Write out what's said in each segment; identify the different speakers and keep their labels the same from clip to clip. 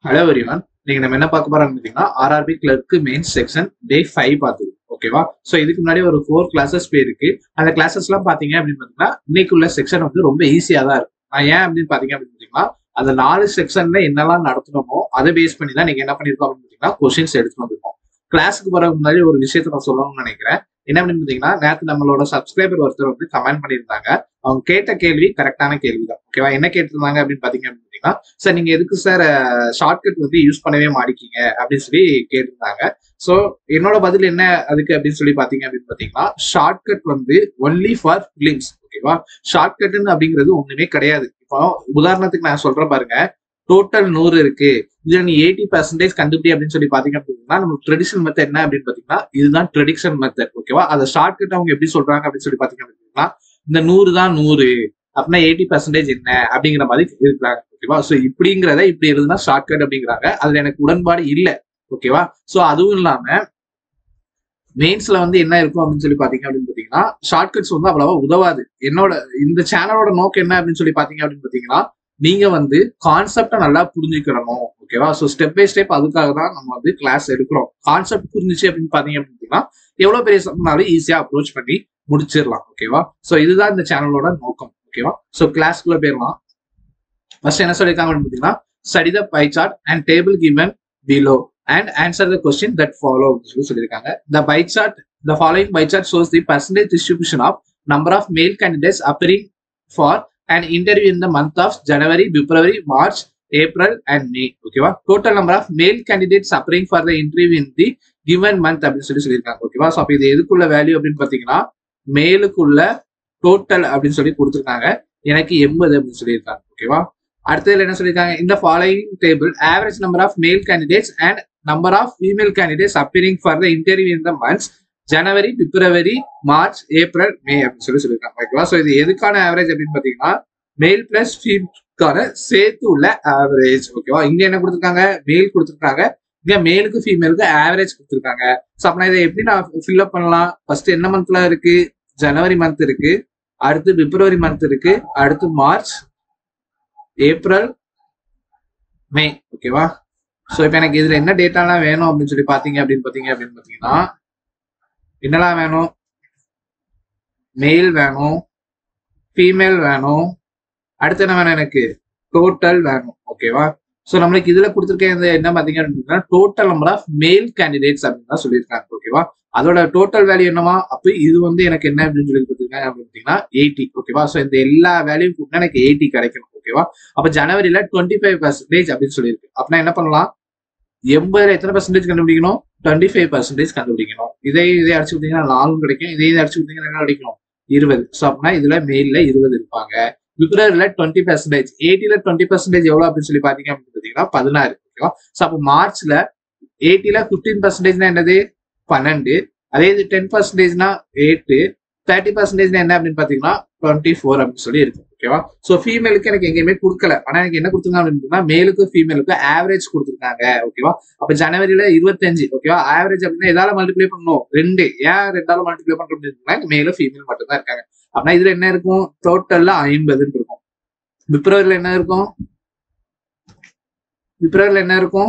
Speaker 1: Hello everyone நீங்க நம்ம என்ன பார்க்க போறோம்னு பார்த்தீங்கன்னா RRB clerk main section day five பார்த்துருக்கோம் ஓகேவா ஸோ இதுக்கு முன்னாடி ஒரு ஃபோர் கிளாஸஸ் போயிருக்கு அந்த கிளாஸஸ் எல்லாம் பாத்தீங்க அப்படின்னு பார்த்தீங்கன்னா இன்னைக்குள்ள செக்ஷன் வந்து ரொம்ப ஈஸியா தான் இருக்கும் நான் ஏன் அப்படின்னு பாத்தீங்க அப்படின்னு பார்த்தீங்கன்னா அந்த நாலு செக்ஷன்ல என்னெல்லாம் நடத்தணுமோ அதை பேஸ் பண்ணி தான் நீங்க என்ன பண்ணிருக்கோம் அப்படின்னு பார்த்தீங்கன்னா கொஸ்டின்ஸ் எடுத்துட்டு வந்திருக்கோம் கிளாஸுக்கு போறதுக்கு முன்னாடி ஒரு விஷயத்த நான் சொல்லணும்னு நினைக்கிறேன் என்ன அப்படின்னு பார்த்தீங்கன்னா நேற்று நம்மளோட சப்ஸ்கிரைபர் ஒருத்தர் வந்து கமெண்ட் பண்ணியிருந்தாங்க அவங்க கேட்ட கேள்வி கரெக்டான கேள்வி தான் ஓகேவா என்ன கேட்டிருந்தாங்க அப்படின்னு பாத்தீங்க அப்படின்னு பார்த்தீங்கன்னா சார் நீங்க எதுக்கு சார் ஷார்ட்கட் வந்து யூஸ் பண்ணவே மாட்டிக்கீங்க அப்படின்னு சொல்லி கேட்டிருந்தாங்க ஸோ என்னோட பதில் என்ன அதுக்கு அப்படின்னு சொல்லி பாத்தீங்க அப்படின்னு பாத்தீங்கன்னா ஷார்ட்கட் வந்து ஒன்லி ஃபார் ஃபிலிம்ஸ் ஓகேவா ஷார்ட்கட்னு அப்படிங்கிறது ஒண்ணுமே கிடையாது இப்போ உதாரணத்துக்கு நான் சொல்றேன் பாருங்க டோட்டல் நூறு இருக்கு இதுல நீ எயிட்டி பர்சன்டேஜ் கண்டுபிடி அப்படின்னு சொல்லி பாத்தீங்க அப்படின்னா நம்ம ட்ரெடிஷனல் மெத்தட் என்ன அப்படின்னு பாத்தீங்கன்னா இதுதான் ட்ரெடிஷனல் மெத்தட் ஓகேவா அதை ஷார்ட்கட் அவங்க எப்படி சொல்றாங்க அப்படின்னு சொல்லி பாத்தீங்க அப்படின்னா இந்த நூறு தான் நூறு அப்படின்னா எயிட்டி பர்சன்டேஜ் என்ன அப்படிங்கிற மாதிரி இருக்கிறாங்க ஓகேவா ஸோ இப்படிங்கிறத இப்படி இருந்தா ஷார்ட்கட் அப்படிங்கிறாங்க அதுல எனக்கு உடன்பாடு இல்லை ஓகேவா ஸோ அதுவும் இல்லாம மெயின்ஸ்ல வந்து என்ன இருக்கும் அப்படின்னு சொல்லி பாத்தீங்க அப்படின்னு பாத்தீங்கன்னா ஷார்ட்கட்ஸ் வந்து அவ்வளவா உதவாது என்னோட இந்த சேனலோட நோக்கம் என்ன அப்படின்னு சொல்லி பாத்தீங்க அப்படின்னு பாத்தீங்கன்னா நீங்க வந்து கான்செப்டை நல்லா புரிஞ்சுக்கிறணும் ஓகேவா ஸோ ஸ்டெப் பை ஸ்டெப் அதுக்காக தான் நம்ம வந்து கிளாஸ் எடுக்கிறோம் கான்செப்ட் புரிஞ்சிச்சு அப்படின்னு பாத்தீங்க அப்படின்னா எவ்வளவு பெரிய சம்னாலும் ஈஸியா அப்ரோச் பண்ணி முடிச்சிடலாம் ஓகேவா ஸோ இதுதான் இந்த சேனலோட நோக்கம் ஓகேவா ஸோ கிளாஸ்க்குள்ள போயிடலாம் ஃபர்ஸ்ட் என்ன சொல்லியிருக்காங்க அப்படின்னு பார்த்தீங்கன்னா study the pie chart and table given below and answer the question that follow அப்படின்னு சொல்லி சொல்லியிருக்காங்க the pie chart the following pie chart shows the percentage distribution of number of male candidates appearing for and interview in the month of January February March April and May ஓகேவா total number of male candidates appearing for the interview in the given month அப்படின்னு சொல்லி சொல்லியிருக்காங்க ஓகேவா so அப்போ இது எதுக்குள்ள value அப்படின்னு பார்த்தீங்கன்னா மேலுக்குள்ள டோட்டல் அப்படின்னு சொல்லி கொடுத்துருக்காங்க எனக்கு எண்பது அப்படின்னு சொல்லியிருக்காங்க ஓகேவா அடுத்ததுல என்ன சொல்லியிருக்காங்க இந்த following table average number of male candidates and number of female candidates appearing for the interview in the months January February March April May அப்படின்னு சொல்லி சொல்லியிருக்காங்க ஓகேவா ஸோ இது எதுக்கான ஆவரேஜ் அப்படின்னு பார்த்தீங்கன்னா மேல் பிளஸ் ஃபீமேலுக்கான சேர்த்து உள்ள ஆவரேஜ் ஓகேவா இங்க என்ன கொடுத்துருக்காங்க மேல் கொடுத்துருக்காங்க இங்க மேலுக்கு ஃபீமேலுக்கு ஆவரேஜ் கொடுத்துருக்காங்க ஸோ அப்ப நான் இதை எப்படி நான் ஃபில்அப் பண்ணலாம் ஃபர்ஸ்ட் என்ன மந்த்ல இருக்கு ஜனவரி மந்த் இருக்கு அடுத்து பிப்ரவரி மந்த் இருக்கு அடுத்து மார்ச் ஏப்ரல் மே ஓகேவா ஸோ இப்போ எனக்கு இதுல என்ன டேட்டாலாம் வேணும் அப்படின்னு சொல்லி பாத்தீங்க அப்படின்னு பாத்தீங்க அப்படின்னு பாத்தீங்கன்னா என்னெல்லாம் வேணும் மெயில் வேணும் ஃபீமேல் வேணும் அடுத்து என்ன வேணும் எனக்கு டோட்டல் வேணும் ஓகேவா ஸோ நம்மளுக்கு இதுல கொடுத்துருக்க இந்த என்ன பாத்தீங்க அப்படின்னா total number of male candidates அப்படின்னு தான் சொல்லியிருக்காங்க ஓகேவா அதோட டோட்டல் வேல்யூ என்னவா அப்போ இது வந்து எனக்கு என்ன அப்படின்னு சொல்லி கொடுத்துருக்காங்க அப்படின்னு பார்த்தீங்கன்னா எயிட்டி ஓகேவா ஸோ இந்த எல்லா வேல்யூ கூட்டினா எனக்கு எயிட்டி கிடைக்கணும் ஓகேவா அப்போ ஜனவரியில டுவெண்ட்டி ஃபைவ் பர்சன்டேஜ் அப்படின்னு சொல்லியிருக்கு அப்படின்னா என்ன பண்ணலாம் எண்பதுல எத்தனை பர்சன்டேஜ் கண்டுபிடிக்கணும் டுவெண்ட்டி ஃபைவ் பர்சன்டேஜ் கண்டுபிடிக்கணும் இதே இதே அடிச்சு கொடுத்தீங்கன்னா நாலும் கிடைக்கும் இதே இதை அடிச்சு கொடுத்தீங்கன்னா என்ன கிடைக்கும் இருபது ஸோ அப்படின்னா இதுல மெயில்ல இருபது இருப்பாங்க பிப்ரவரியில டுவெண்ட்டி பர்சன்டேஜ் எயிட்டில டுவெண்ட்டி பர்சன்டேஜ் எவ்வளவு அப்படின்னு சொல்லி பாத்தீங்க அப்படின்னு பாத்தீங்கன்னா பதினாறு ஓகேவா ஸோ அப்போ மார்ச்ல எயிட்டில பிப்டீன் பர்சன்டேஜ்னா என்னது பன்னெண்டு அதே இது டென் பர்சன்டேஜ்னா எயிட்டு தேர்ட்டி பர்சன்டேஜ் என்ன அப்படின்னு பாத்தீங்கன்னா டுவெண்ட்டி ஃபோர் அப்படின்னு சொல்லி இருக்கு ஓகேவா ஸோ ஃபீமேலுக்கு எனக்கு எங்கேயுமே கொடுக்கல ஆனா எனக்கு என்ன கொடுத்துருக்காங்க அப்படின்னா மேலுக்கு ஃபீமேலுக்கு ஆவரேஜ் கொடுத்துருக்காங்க ஓகேவா அப்ப ஜனவரியில இருபத்தஞ்சு ஓகேவா ஆவரேஜ் அப்படின்னா எதால மல்டிப்ளை பண்ணணும் ரெண்டு ஏன் ரெண்டால மல்டிப்ளை பண்றோம் அப்படின்னா மேலும் ஃபீமேல் மட்டும் தான் இருக்காங்க அப்படின்னா இதுல என்ன இருக்கும் டோட்டல்ல ஐம்பதுன்னு இருக்கும் பிப்ரவரியில என்ன இருக்கும் பிப்ரவரியில என்ன இருக்கும்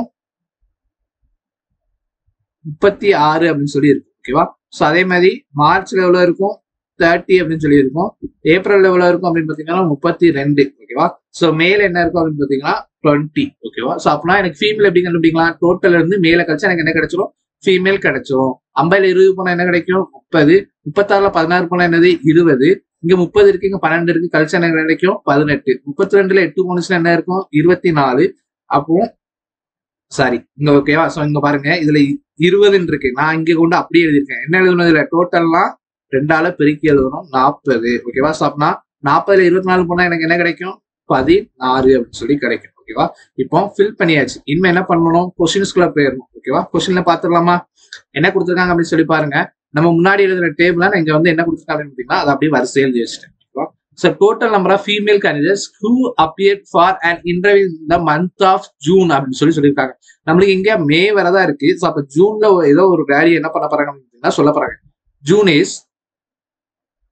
Speaker 1: முப்பத்தி ஆறு அப்படின்னு சொல்லி இருக்கு ஓகேவா ஸோ அதே மாதிரி மார்ச்ல எவ்வளவு இருக்கும் தேர்ட்டி அப்படின்னு சொல்லி இருக்கும் ஏப்ரல் எவ்வளவு இருக்கும் அப்படின்னு பாத்தீங்கன்னா முப்பத்தி ரெண்டு ஓகேவா ஸோ மேல என்ன இருக்கும் அப்படின்னு பாத்தீங்கன்னா டுவெண்ட்டி ஓகேவா ஸோ அப்படின்னா எனக்கு ஃபீமேல் எப்படி கண்டுபிடிக்கலாம் டோட்டல் இருந்து மேல கழிச்சா எனக்கு என்ன கிடைச்சிரும் ஃபீமேல் கிடைச்சிரும் ஐம்பதுல இருபது போனா என்ன கிடைக்கும் முப்பது முப்பத்தாறுல பதினாறு போனா என்னது இருபது இங்க முப்பது இருக்கு இங்க பன்னெண்டு இருக்கு கழிச்சா என்ன கிடைக்கும் பதினெட்டு முப்பத்தி ரெண்டுல எட்டு போனுச்சுன்னா என்ன இருக்கும் இருபத்தி நாலு அப்போ சாரி இங்க ஓகேவா சோ இங்க பாருங்க இதுல இருபதுன்னு இருக்கு நான் இங்க கொண்டு அப்படியே எழுதியிருக்கேன் என்ன எழுதணும் இதுல டோட்டல்லாம் ரெண்டால பெருக்கி எழுதணும் நாற்பது ஓகேவா ஸோ அப்படின்னா நாற்பதுல இருபத்தி நாலு போனா எனக்கு என்ன கிடைக்கும் பதினாறு அப்படின்னு சொல்லி கிடைக்கும் ஓகேவா இப்போ ஃபில் பண்ணியாச்சு இனிமே என்ன பண்ணணும் கொஸ்டின்ஸ்குள்ள போயிடணும் ஓகேவா கொஸ்டின்ல பாத்துடலாமா என்ன கொடுத்துருக்காங்க அப்படின்னு சொல்லி பாருங்க நம்ம முன்னாடி எழுதுற டேபிள நான் இங்க வந்து என்ன கொடுத்துருக்காங்க அப்படின்னு பார்த்தீங்கன்னா அதை அப்படியே வரிசை எழுதி வச்சுட்டேன் ஓகேவா so total number of female candidates who appear for and interview இந்த மந்த் ஆஃப் ஜூன் அப்படின்னு சொல்லி சொல்லியிருக்காங்க நம்மளுக்கு இங்க மே வரதான் இருக்கு ஸோ அப்ப ஜூன்ல ஏதோ ஒரு வேல்யூ என்ன பண்ண போறாங்க அப்படின்னா சொல்ல போறாங்க June is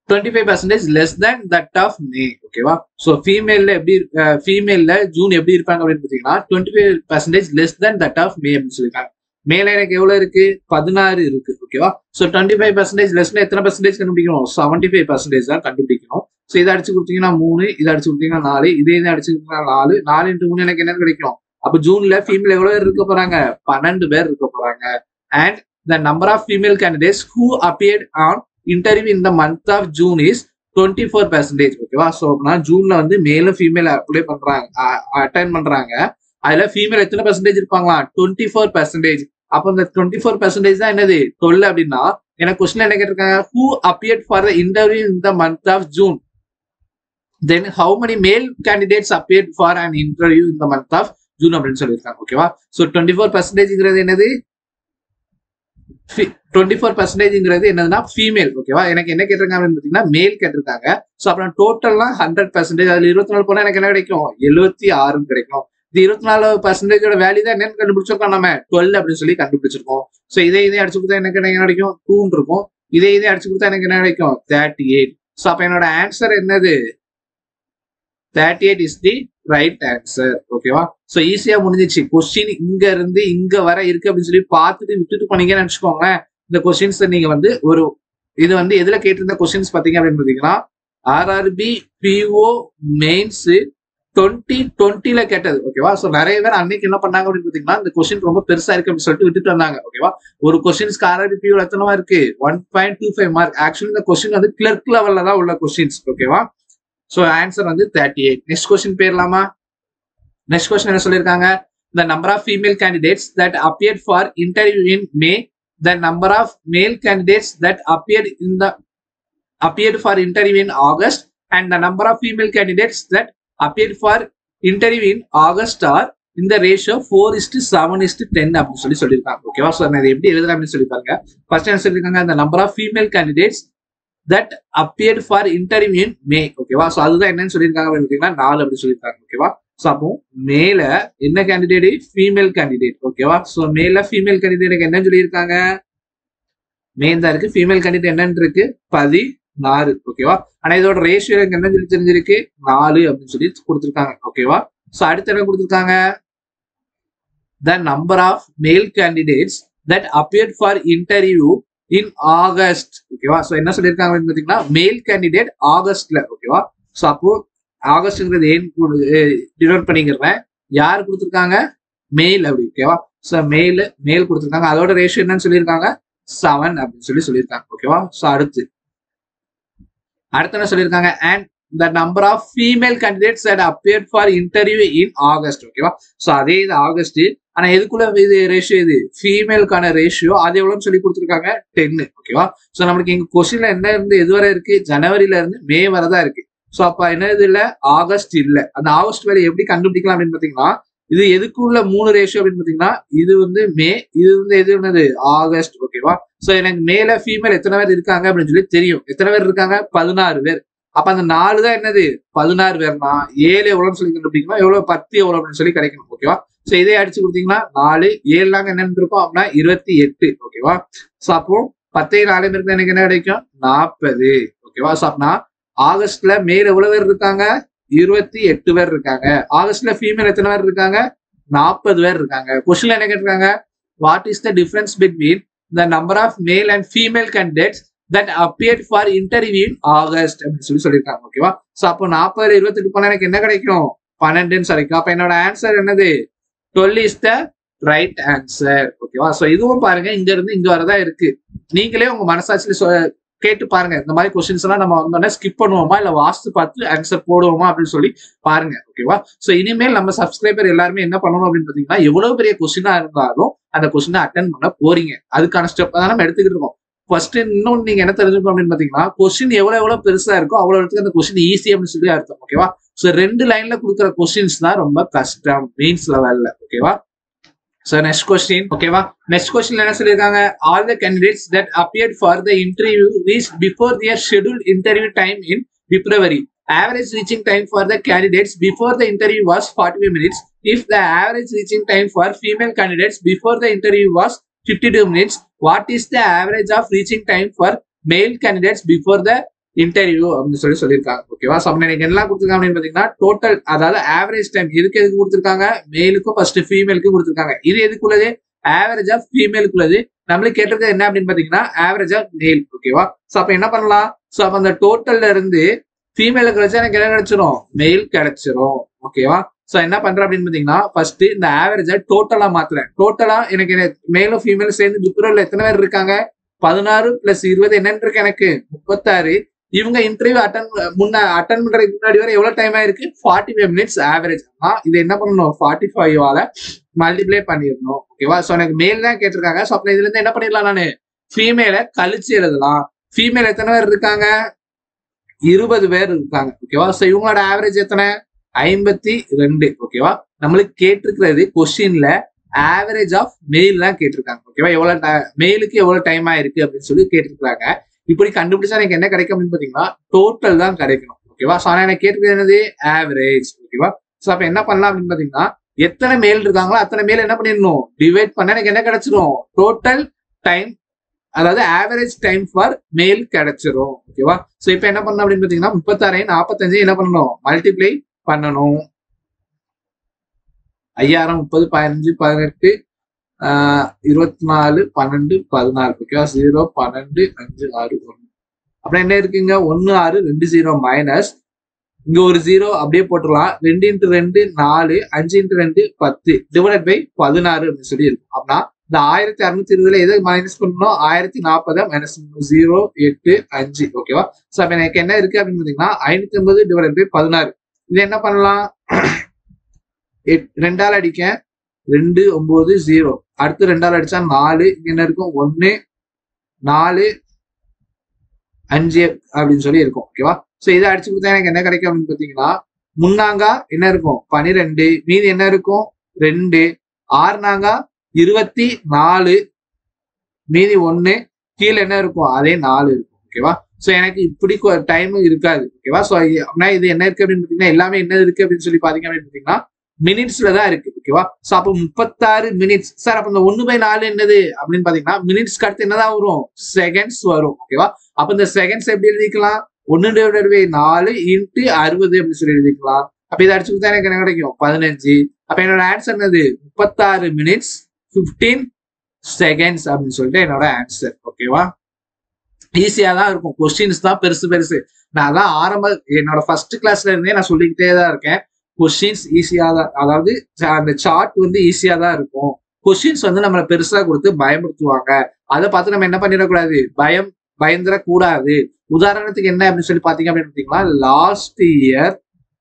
Speaker 1: twenty five percentage less than that of May ஓகேவா ஸோ ஃபீமேல்ல எப்படி ஃபீமேல்ல ஜூன் எப்படி இருப்பாங்க அப்படின்னு பார்த்தீங்கன்னா twenty five percentage less than that of May அப்படின்னு சொல்லியிருக்காங்க மேல எனக்கு எவ்வளவு இருக்கு பதினாறு இருக்கு ஓகேவா ஸோ டுவெண்ட்டி ஃபைவ் பர்சன்டேஜ் லெஸ்னா எத்தனை பர்சன்டேஜ் கண்டுபிடிக்கணும் செவன்டி ஃபைவ் பர்சன்டேஜ் தான் கண்டுபிடிக்கணும் ஸோ இதை அடிச்சு கொடுத்தீங்கன்னா மூணு இதை அடிச்சு கொடுத்தீங்கன்னா நாலு இதே இதை அடிச்சு கொடுத்தீங்கன்னா நாலு நாலு இன்ட்டு மூணு எனக்கு என்ன கிடைக்கும் அப்போ ஜூன்ல ஃபீமேல் எவ்வளவு பேர் இருக்க போறாங்க பன்னெண்டு பேர் இருக்க போறாங்க and the number of female candidates who appeared on interview in the month of June is twenty four percentage ஓகேவா ஸோ அப்படின்னா ஜூன்ல வந்து மேலும் ஃபீமேல் அப்ளை பண்றாங்க அட்டன் பண்றாங்க அதுல ஃபீமேல் எத்தனை பர்சன்டேஜ் இருப்பாங்களா டுவெண்ட்டி ஃபோர் பர்சன்டேஜ் அப்போ இந்த டுவெண்ட்டி ஃபோர் பர்சன்டேஜ் தான் என்னது டுவெல் அப்படின்னா எனக்கு கொஸ்டின் என்ன கேட்டிருக்காங்க who appeared for the interview in the month of June then how many male candidates appeared for an interview in the month of June அப்படின்னு சொல்லியிருக்காங்க ஓகேவா ஸோ டுவெண்ட்டி ஃபோர் பர்சன்டேஜ்ங்கிறது என்னது டுவெண்ட்டி ஃபோர் பர்சன்டேஜ்ங்கிறது என்னதுன்னா female ஓகேவா எனக்கு என்ன கேட்டிருக்காங்க அப்படின்னு பார்த்தீங்கன்னா மேல் கேட்டிருக்காங்க ஸோ அப்புறம் டோட்டல்லாம் ஹண்ட்ரட் பர்சன்டேஜ் அதில் இருபத்தி நாலு போனால் எனக்கு என்ன கிடைக்கும் எழுபத்தி ஆறுன்னு கிடைக்கும் இது இருபத்தி நாலு பர்சன்டேஜோட வேல்யூ தான் என்னன்னு கண்டுபிடிச்சிருக்கோம் நம்ம டுவெல் அப்படின்னு சொல்லி கண்டுபிடிச்சிருக்கோம் ஸோ இதே இதே அடிச்சு கொடுத்தா எனக்கு என்ன கிடைக்கும் டூன்னு இருக்கும் இதே இதே அடிச்சு கொடுத்தா எனக்கு என்ன கிடைக்கும் தேர்ட்டி எயிட் ஸோ அப்போ என்னோட ஆன்சர் என்னது thirty eight is the right answer ஓகேவா ஸோ ஈஸியா முடிஞ்சிச்சு கொஸ்டின் இங்க இருந்து இங்க வர இருக்கு அப்படின்னு சொல்லி பார்த்துட்டு விட்டுட்டு பண்ணீங்கன்னு நினச்சிக்கோங்க இந்த கொஸ்டின்ஸ் நீங்க வந்து ஒரு இது வந்து எதுல கேட்டிருந்த கொஸ்டின்ஸ் பாத்தீங்க அப்படின்னு பாத்தீங்கன்னா ஆர்ஆர்பி பிஓ மெயின்ஸ் டுவெண்ட்டி டுவெண்ட்டில கேட்டது ஓகேவா ஸோ நிறைய பேர் அன்னைக்கு என்ன பண்ணாங்க அப்படின்னு பாத்தீங்கன்னா இந்த கொஸ்டின் ரொம்ப பெருசா இருக்கு அப்படின்னு சொல்லிட்டு விட்டுட்டு வந்தாங்க ஓகேவா ஒரு கொஸ்டின்ஸ்க்கு ஆர்ஆர்பி பிஓ எத்தனவா இருக்கு one point two five mark actually இந்த கொஸ்டின் வந்து கிளர்க் லெவல்ல தான் உள்ள கொஸ்டின்ஸ் ஓகேவா ஸோ ஆன்சர் வந்து தேர்ட்டி எயிட் நெக்ஸ்ட் கொஸ்டின் போயிடலாமா நெக்ஸ்ட் கொஸ்டின் என்ன சொல்லியிருக்காங்க the number of female candidates that appeared for interview in May the number of male candidates that appeared in the appeared for interview in August and the number of female candidates that appeared for interview in August are இந்த ratio four is to seven is to ten அப்படின்னு சொல்லி சொல்லியிருக்காங்க ஓகேவா so நான் எப்படி எழுதுறேன் அப்படின்னு சொல்லி பாருங்க ஃபர்ஸ்ட் என்ன சொல்லியிருக்காங்க அந்த number of female candidates that appeared for interview in May ஓகேவா ஸோ அதுதான் என்னன்னு சொல்லியிருக்காங்க பார்த்தீங்கன்னா நாலு அப்படி சொல்லியிருக்காங்க ஓகேவா ஸோ அப்போ மேல என்ன கேண்டிடேட் ஃபீமேல் கேண்டிடேட் ஓகேவா ஸோ மேல ஃபீமேல் கேண்டிடேட் என்னன்னு சொல்லியிருக்காங்க மேல் தான் இருக்கு ஃபீமேல் கேண்டிடேட் என்னன்னு இருக்கு பதினாறு ஓகேவா ஆனா இதோட ரேஷியோ எனக்கு என்ன சொல்லி தெரிஞ்சிருக்கு நாலு அப்படின்னு சொல்லி கொடுத்துருக்காங்க ஓகேவா ஸோ அடுத்து என்ன கொடுத்துருக்காங்க the number of male candidates that appeared for interview in August ஓகேவா ஸோ என்ன சொல்லியிருக்காங்க அப்படின்னு பார்த்தீங்கன்னா மேல் கேண்டிடேட் ஆகஸ்ட்ல ஓகேவா ஸோ அப்போ ஆகஸ்ட்ங்கிறது ஏன் டினோட் பண்ணிக்கிறேன் யார் கொடுத்துருக்காங்க மெயில் அப்படி ஓகேவா ஸோ மெயில் மெயில் கொடுத்துருக்காங்க அதோட ரேஷியோ என்னன்னு சொல்லியிருக்காங்க செவன் அப்படின்னு சொல்லி சொல்லியிருக்காங்க ஓகேவா ஸோ அடுத்து அடுத்து என்ன சொல்லியிருக்காங்க and the number of female candidates that appeared for interview in August ஓகேவா ஸோ அதே இது ஆகஸ்ட் ஆனா எதுக்குள்ள இது ரேஷியோ இது ஃபீமேலுக்கான ரேஷியோ அது எவ்வளவுன்னு சொல்லி கொடுத்துருக்காங்க டென்னு ஓகேவா ஸோ நம்மளுக்கு எங்க கொஸ்டின்ல என்ன இருந்து எது வரை இருக்கு ஜனவரில இருந்து மே வரை தான் இருக்கு ஸோ அப்ப என்ன இது இல்ல ஆகஸ்ட் இல்ல அந்த ஆகஸ்ட் வேலை எப்படி கண்டுபிடிக்கலாம் அப்படின்னு பாத்தீங்கன்னா இது எதுக்குள்ள மூணு ரேஷியோ அப்படின்னு பாத்தீங்கன்னா இது வந்து மே இது வந்து எது என்னது ஆகஸ்ட் ஓகேவா ஸோ எனக்கு மேல ஃபீமேல் எத்தனை பேர் இருக்காங்க அப்படின்னு சொல்லி தெரியும் எத்தனை பேர் இருக்காங்க பதினாறு பேர் அப்ப அந்த நாலு தான் என்னது பதினாறு பேர்னா ஏழு எவ்வளவுன்னு சொல்லி கண்டுபிடிக்கணும் எவ்வளவு பத்து எவ்வளவு அப்படின்னு சொல்லி கிடைக்கணும் ஓகேவா ஸோ இதே அடிச்சு கொடுத்தீங்கன்னா நாலு ஏழுலாங்க என்னன்னு இருக்கும் அப்படின்னா இருபத்தி எட்டு ஓகேவா ஸோ அப்போ பத்தே நாலு பேருக்கு எனக்கு என்ன கிடைக்கும் நாற்பது ஓகேவா ஸோ அப்படின்னா ஆகஸ்ட்ல மேல் எவ்வளவு பேர் இருக்காங்க இருபத்தி எட்டு பேர் இருக்காங்க ஆகஸ்ட்ல ஃபீமேல் எத்தனை பேர் இருக்காங்க நாற்பது பேர் இருக்காங்க கொஸ்டின்ல என்ன கேட்டிருக்காங்க what is the difference between the number of male and female candidates that appeared for interview in August அப்படின்னு சொல்லி சொல்லியிருக்காங்க ஓகேவா ஸோ அப்போ நாற்பது இருபத்தெட்டு போனா எனக்கு என்ன கிடைக்கும் பன்னெண்டுன்னு சொல்லிக்கும் அப்போ என்னோட ஆன்சர் என்னது twelve is the right answer ஓகேவா ஸோ இதுவும் பாருங்க இங்க இருந்து இங்க வரதா இருக்கு நீங்களே உங்க மனசாட்சியில கேட்டு பாருங்க இந்த மாதிரி கொஸ்டின்ஸ் எல்லாம் நம்ம வந்தோடனே ஸ்கிப் பண்ணுவோமா இல்ல வாஸ்து பார்த்து ஆன்சர் போடுவோமா அப்படின்னு சொல்லி பாருங்க ஓகேவா சோ இனிமேல் நம்ம சப்ஸ்கிரைபர் எல்லாருமே என்ன பண்ணணும் அப்படின்னு பாத்தீங்கன்னா எவ்வளவு பெரிய கொஸ்டினா இருந்தாலும் அந்த கொஸ்டினை அட்டன் பண்ண போறீங்க அதுக்கான ஸ்டெப் தான் நம்ம எடுத்துக்கிட்டு இருக்கோம் ஃபர்ஸ்ட் இன்னொன்னு நீங்க என்ன தெரிஞ்சுக்கணும் அப்படின்னு பாத்தீங்கன்னா கொஸ்டின் எவ்வளவு எவ்வளவு பெருசா இருக்கோ அவ்வளவு இடத்துக்கு அந்த கொஸ்டின் ஈஸி அப்படின்னு சொல்லி அர்த்தம் ஓகேவா சோ ரெண்டு லைன்ல கொடுக்குற கொஸ்டின்ஸ் தான் ரொம்ப கஷ்டம் மெயின்ஸ் லெவல்ல ஓகேவா So next question, ஓகேவா நெக்ஸ்ட் கொஸ்டின் என்ன சொல்லியிருக்காங்க all the candidates that appeared for the interview reach before their schedule interview time in February average reaching time for the candidates before the interview was 45 minutes if the average reaching time for female candidates before the interview was 52 minutes what is the average of reaching time for male candidates before the interview அப்படின்னு சொல்லி சொல்லியிருக்காங்க ஓகேவா so அப்ப எனக்கு என்ன கொடுத்துருக்காங்க அப்படின்னு பாத்தீங்கன்னா டோட்டல் அதாவது ஆவரேஜ் டைம் எதுக்கு எதுக்கு கொடுத்துருக்காங்க மேலுக்கும் ஃபர்ஸ்ட் ஃபீமேலுக்கும் கொடுத்துருக்காங்க இது எதுக்குள்ளது ஆவரேஜ் ஆஃப் ஃபீமேலுக்குள்ளது நம்மளுக்கு கேட்டது என்ன அப்படின்னு பாத்தீங்கன்னா ஆவரேஜ் ஆஃப் மேல் ஓகேவா ஸோ அப்ப என்ன பண்ணலாம் ஸோ அப்ப அந்த டோட்டல்ல இருந்து ஃபீமேலுக்கு கிடைச்சா எனக்கு என்ன கிடைச்சிரும் மெயில் கிடைச்சிரும் ஓகேவா ஸோ என்ன பண்றேன் அப்படின்னு பாத்தீங்கன்னா ஃபர்ஸ்ட் இந்த ஆவரேஜை டோட்டலா மாத்துறேன் டோட்டலா எனக்கு மேலும் ஃபீமேலும் சேர்ந்து பிப்ரவரியில் எத்தனை பேர் இருக்காங்க பதினாறு பிளஸ் இருபது என்னன்னு இருக்கு எனக்கு முப்பத்தாறு இவங்க இன்டர்வியூ அட்டன் முன்ன அட்டன் பண்றதுக்கு முன்னாடி வரை எவ்வளவு டைம் ஆயிருக்கு ஃபார்ட்டி ஃபைவ் மினிட்ஸ் ஆவரேஜ் இது என்ன பண்ணணும் ஃபார்ட்டி ஃபைவால மல்டிப்ளை பண்ணிடணும் ஓகேவா ஸோ எனக்கு மேல் தான் கேட்டிருக்காங்க ஸோ அப்புறம் இதுல இருந்து என்ன பண்ணிடலாம் நான் ஃபீமேலை கழிச்சு எழுதலாம் ஃபீமேல் எத்தனை பேர் இருக்காங்க இருபது பேர் இருக்காங்க ஓகேவா ஸோ இவங்களோட ஆவரேஜ் எத்தனை ஐம்பத்தி ரெண்டு ஓகேவா நம்மளுக்கு கேட்டிருக்கிறது கொஸ்டின்ல ஆவரேஜ் ஆஃப் மெயில் தான் கேட்டிருக்காங்க ஓகேவா எவ்வளவு மெயிலுக்கு எவ்வளவு டைம் ஆயிருக்கு அப்படின்னு சொல்லி கேட்டிருக்காங்க இப்படி கண்டுபிடிச்சா எனக்கு என்ன கிடைக்கும் அப்படின்னு பாத்தீங்கன்னா டோட்டல் தான் கிடைக்கணும் ஓகேவா ஸோ ஆனால் எனக்கு கேட்டிருக்கிறது என்னது ஆவரேஜ் ஓகேவா ஸோ அப்ப என்ன பண்ணலாம் அப்படின்னு பாத்தீங்கன்னா எத்தனை மேல் இருக்காங்களோ அத்தனை மேல் என்ன பண்ணிடணும் டிவைட் பண்ண எனக்கு என்ன கிடைச்சிரும் டோட்டல் டைம் அதாவது ஆவரேஜ் டைம் ஃபார் மேல் கிடைச்சிரும் ஓகேவா ஸோ இப்போ என்ன பண்ணணும் அப்படின்னு பாத்தீங்கன்னா முப்பத்தாறையும் நாற்பத்தஞ்சு என்ன பண்ணணும் மல்டிப்ளை பண்ணணும் ஐயாயிரம் முப்பது பதினஞ்சு பதினெட்டு இருபத்தி நாலு பன்னெண்டு பதினாறு ஓகேவா ஜீரோ பன்னெண்டு அஞ்சு ஆறு ஒன்று அப்புறம் என்ன இருக்குங்க ஒன்னு ஆறு ரெண்டு ஜீரோ மைனஸ் இங்க ஒரு ஜீரோ அப்படியே போட்டுடலாம் ரெண்டு இன்ட்டு ரெண்டு நாலு அஞ்சு இன்ட்டு ரெண்டு பத்து டிவைட் பை பதினாறு அப்படின்னு சொல்லி இருக்கும் அப்படின்னா இந்த ஆயிரத்தி அறுநூத்தி இருபதுல எதை மைனஸ் பண்ணணும் ஆயிரத்தி நாற்பதை மைனஸ் பண்ணணும் ஜீரோ எட்டு அஞ்சு ஓகேவா ஸோ அப்ப எனக்கு என்ன இருக்கு அப்படின்னு பாத்தீங்கன்னா ஐநூத்தி ஐம்பது டிவைட் பை பதினாறு இது என்ன பண்ணலாம் ரெண்டால் அடிக்க ரெண்டு ஒன்பது ஜீரோ அடுத்து ரெண்டால் அடிச்சா நாலு இங்க என்ன இருக்கும் ஒன்னு நாலு அஞ்சு அப்படின்னு சொல்லி இருக்கும் ஓகேவா ஸோ இதை அடிச்சு கொடுத்தா எனக்கு என்ன கிடைக்கும் அப்படின்னு பாத்தீங்கன்னா முன்னாங்கா என்ன இருக்கும் பனிரெண்டு மீதி என்ன இருக்கும் ரெண்டு ஆறுனாங்கா இருபத்தி நாலு மீதி ஒன்னு கீழே என்ன இருக்கும் அதே நாலு இருக்கும் ஓகேவா ஸோ எனக்கு இப்படி டைம் இருக்காது ஓகேவா ஸோ அப்படின்னா இது என்ன இருக்கு அப்படின்னு பாத்தீங்கன்னா எல்லாமே என்ன இருக்கு அப்படின்னு சொல்லி பாத்தீங்க அப்படின்னு பாத்தீங்கன்னா மினிட்ஸ்ல தான் இருக்கு ஓகேவா ஸோ அப்போ முப்பத்தாறு மினிட்ஸ் சார் அப்போ இந்த ஒன்னு பை நாலு என்னது அப்படின்னு பாத்தீங்கன்னா மினிட்ஸ்க்கு அடுத்து என்னதான் வரும் செகண்ட்ஸ் வரும் ஓகேவா அப்ப இந்த செகண்ட்ஸ் எப்படி எழுதிக்கலாம் ஒன்னு டிவைடட் பை நாலு இன்ட்டு அறுபது அப்படின்னு சொல்லி எழுதிக்கலாம் அப்ப இதை அடிச்சு கொடுத்தா எனக்கு என்ன கிடைக்கும் பதினஞ்சு அப்ப என்னோட ஆன்சர் என்னது முப்பத்தாறு மினிட்ஸ் பிப்டீன் செகண்ட்ஸ் அப்படின்னு சொல்லிட்டு என்னோட ஆன்சர் ஓகேவா ஈஸியா தான் இருக்கும் கொஸ்டின்ஸ் தான் பெருசு பெருசு நான் தான் ஆரம்ப என்னோட ஃபர்ஸ்ட் கிளாஸ்ல இருந்தே நான் சொல்லிக்கிட்டே தான் இருக்கேன் கொஸ்டின்ஸ் ஈஸியா தான் அதாவது அந்த சார்ட் வந்து ஈஸியா தான் இருக்கும் கொஸ்டின்ஸ் வந்து நம்மளை பெருசா கொடுத்து பயமுறுத்துவாங்க அதை பார்த்து நம்ம என்ன பண்ணிடக்கூடாது பயம் பயந்துடக்கூடாது உதாரணத்துக்கு என்ன அப்படின்னு சொல்லி பாத்தீங்க அப்படின்னு பாத்தீங்கன்னா லாஸ்ட் இயர்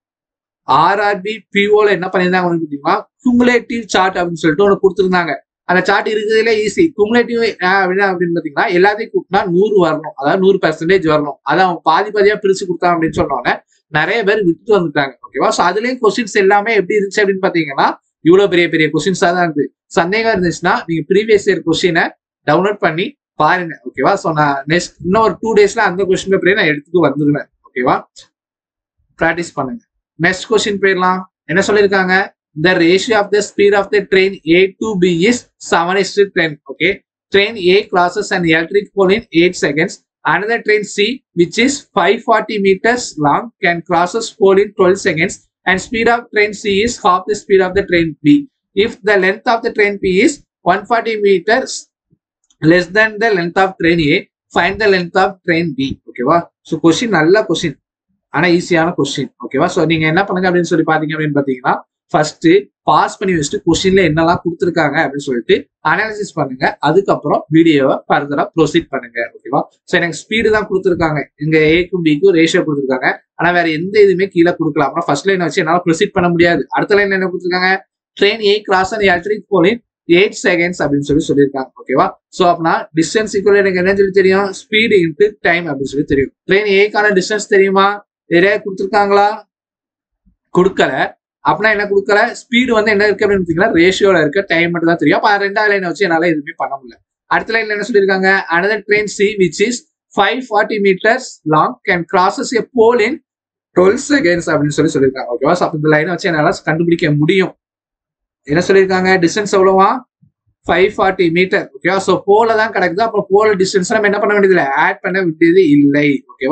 Speaker 1: ஆர்ஆர்பி பிஓல என்ன பண்ணியிருந்தாங்க அப்படின்னு பாத்தீங்கன்னா குமுலேட்டிவ் சார்ட் அப்படின்னு சொல்லிட்டு ஒன்று கொடுத்துருந்தாங்க அந்த சார்ட் இருக்கிறதுல ஈஸி குமுலேட்டிவ் அப்படின்னா அப்படின்னு பாத்தீங்கன்னா எல்லாத்தையும் கூட்டினா நூறு வரணும் அதாவது நூறு பெர்சன்டேஜ் வரணும் அதை அவங்க பாதி பாதியா பிரிச்சு கொடுத்தாங்க அப்படின்னு சொன்னோன்னே நிறைய பேர் விட்டுட்டு வந்துட்டாங்க ஓகேவா ஸோ அதுலயும் கொஸ்டின்ஸ் எல்லாமே எப்படி இருந்துச்சு அப்படின்னு பாத்தீங்கன்னா இவ்வளவு பெரிய பெரிய கொஸ்டின்ஸா தான் இருந்து சந்தேகம் இருந்துச்சுன்னா நீங்க ப்ரீவியஸ் இயர் கொஸ்டினை டவுன்லோட் பண்ணி பாருங்க ஓகேவா ஸோ நான் நெக்ஸ்ட் இன்னும் ஒரு டூ டேஸ்ல அந்த கொஸ்டின் பேப்பரே நான் எடுத்துட்டு வந்துருவேன் ஓகேவா ப்ராக்டிஸ் பண்ணுங்க நெக்ஸ்ட் கொஸ்டின் போயிடலாம் என்ன சொல்லியிருக்காங்க the ratio of the speed of the train A to B is seven is to ten okay train A crosses and electric pole in eight seconds another train C, which is 540 meters long, can crosses pole in 12 seconds, and speed of train C is half the speed of the train B. If the length of the train P is 140 meters less than the length of train A, find the length of train B. ஓகேவா so question நல்ல question ஆனா ஈஸியான question ஓகேவா so நீங்க என்ன பண்ணுங்க அப்படின்னு சொல்லி பாத்தீங்க அப்படின்னு பாத்தீங்கன்னா ஃபர்ஸ்ட் பாஸ் பண்ணி வச்சுட்டு கொஸ்டின்ல என்னெல்லாம் கொடுத்துருக்காங்க அப்படின்னு சொல்லிட்டு அனாலிசிஸ் பண்ணுங்க அதுக்கப்புறம் வீடியோவை ஃபர்தரா ப்ரொசீட் பண்ணுங்க ஓகேவா ஸோ எனக்கு ஸ்பீடு தான் கொடுத்துருக்காங்க இங்க ஏக்கும் பிக்கும் ரேஷியோ கொடுத்துருக்காங்க ஆனா வேற எந்த இதுவுமே கீழே கொடுக்கலாம் அப்புறம் ஃபர்ஸ்ட் லைன் வச்சு என்னால ப்ரொசீட் பண்ண முடியாது அடுத்த லைன் என்ன கொடுத்துருக்காங்க train A cross and electric pole in eight seconds அப்படின்னு சொல்லி சொல்லியிருக்காங்க ஓகேவா ஸோ அப்படின்னா டிஸ்டன்ஸ் ஈக்குவல் எனக்கு என்ன சொல்லி தெரியும் ஸ்பீடு இன்ட்டு டைம் அப்படின்னு சொல்லி தெரியும் ட்ரெயின் ஏக்கான டிஸ்டன்ஸ் தெரியுமா நிறைய கொடுத்துருக்காங்களா கொடுக்கல அப்படின்னா என்ன கொடுக்கல ஸ்பீடு வந்து என்ன இருக்கு அப்படின்னு பார்த்தீங்கன்னா ரேஷியோல இருக்க டைம் மட்டும் தான் தெரியும் அப்ப ரெண்டாவது லைனை வச்சு என்னால எதுவுமே பண்ண முடியல அடுத்த லைன்ல என்ன சொல்லியிருக்காங்க another train C which is five forty metres long can crosses a pole in twelve seconds அப்படின்னு சொல்லி சொல்லியிருக்காங்க ஓகேவா அப்ப இந்த லைனை வச்சு என்னால கண்டுபிடிக்க முடியும் என்ன சொல்லியிருக்காங்க டிஸ்டன்ஸ் எவ்வளவா ஃபைவ் ஃபார்ட்டி மீட்டர் ஓகேவா ஸோ போல தான் கிடக்குது அப்போ போல டிஸ்டன்ஸ் நம்ம என்ன பண்ண வேண்டியது இல்லை ஆட் பண்ண வேண்டியது இல்லை ஓகேவா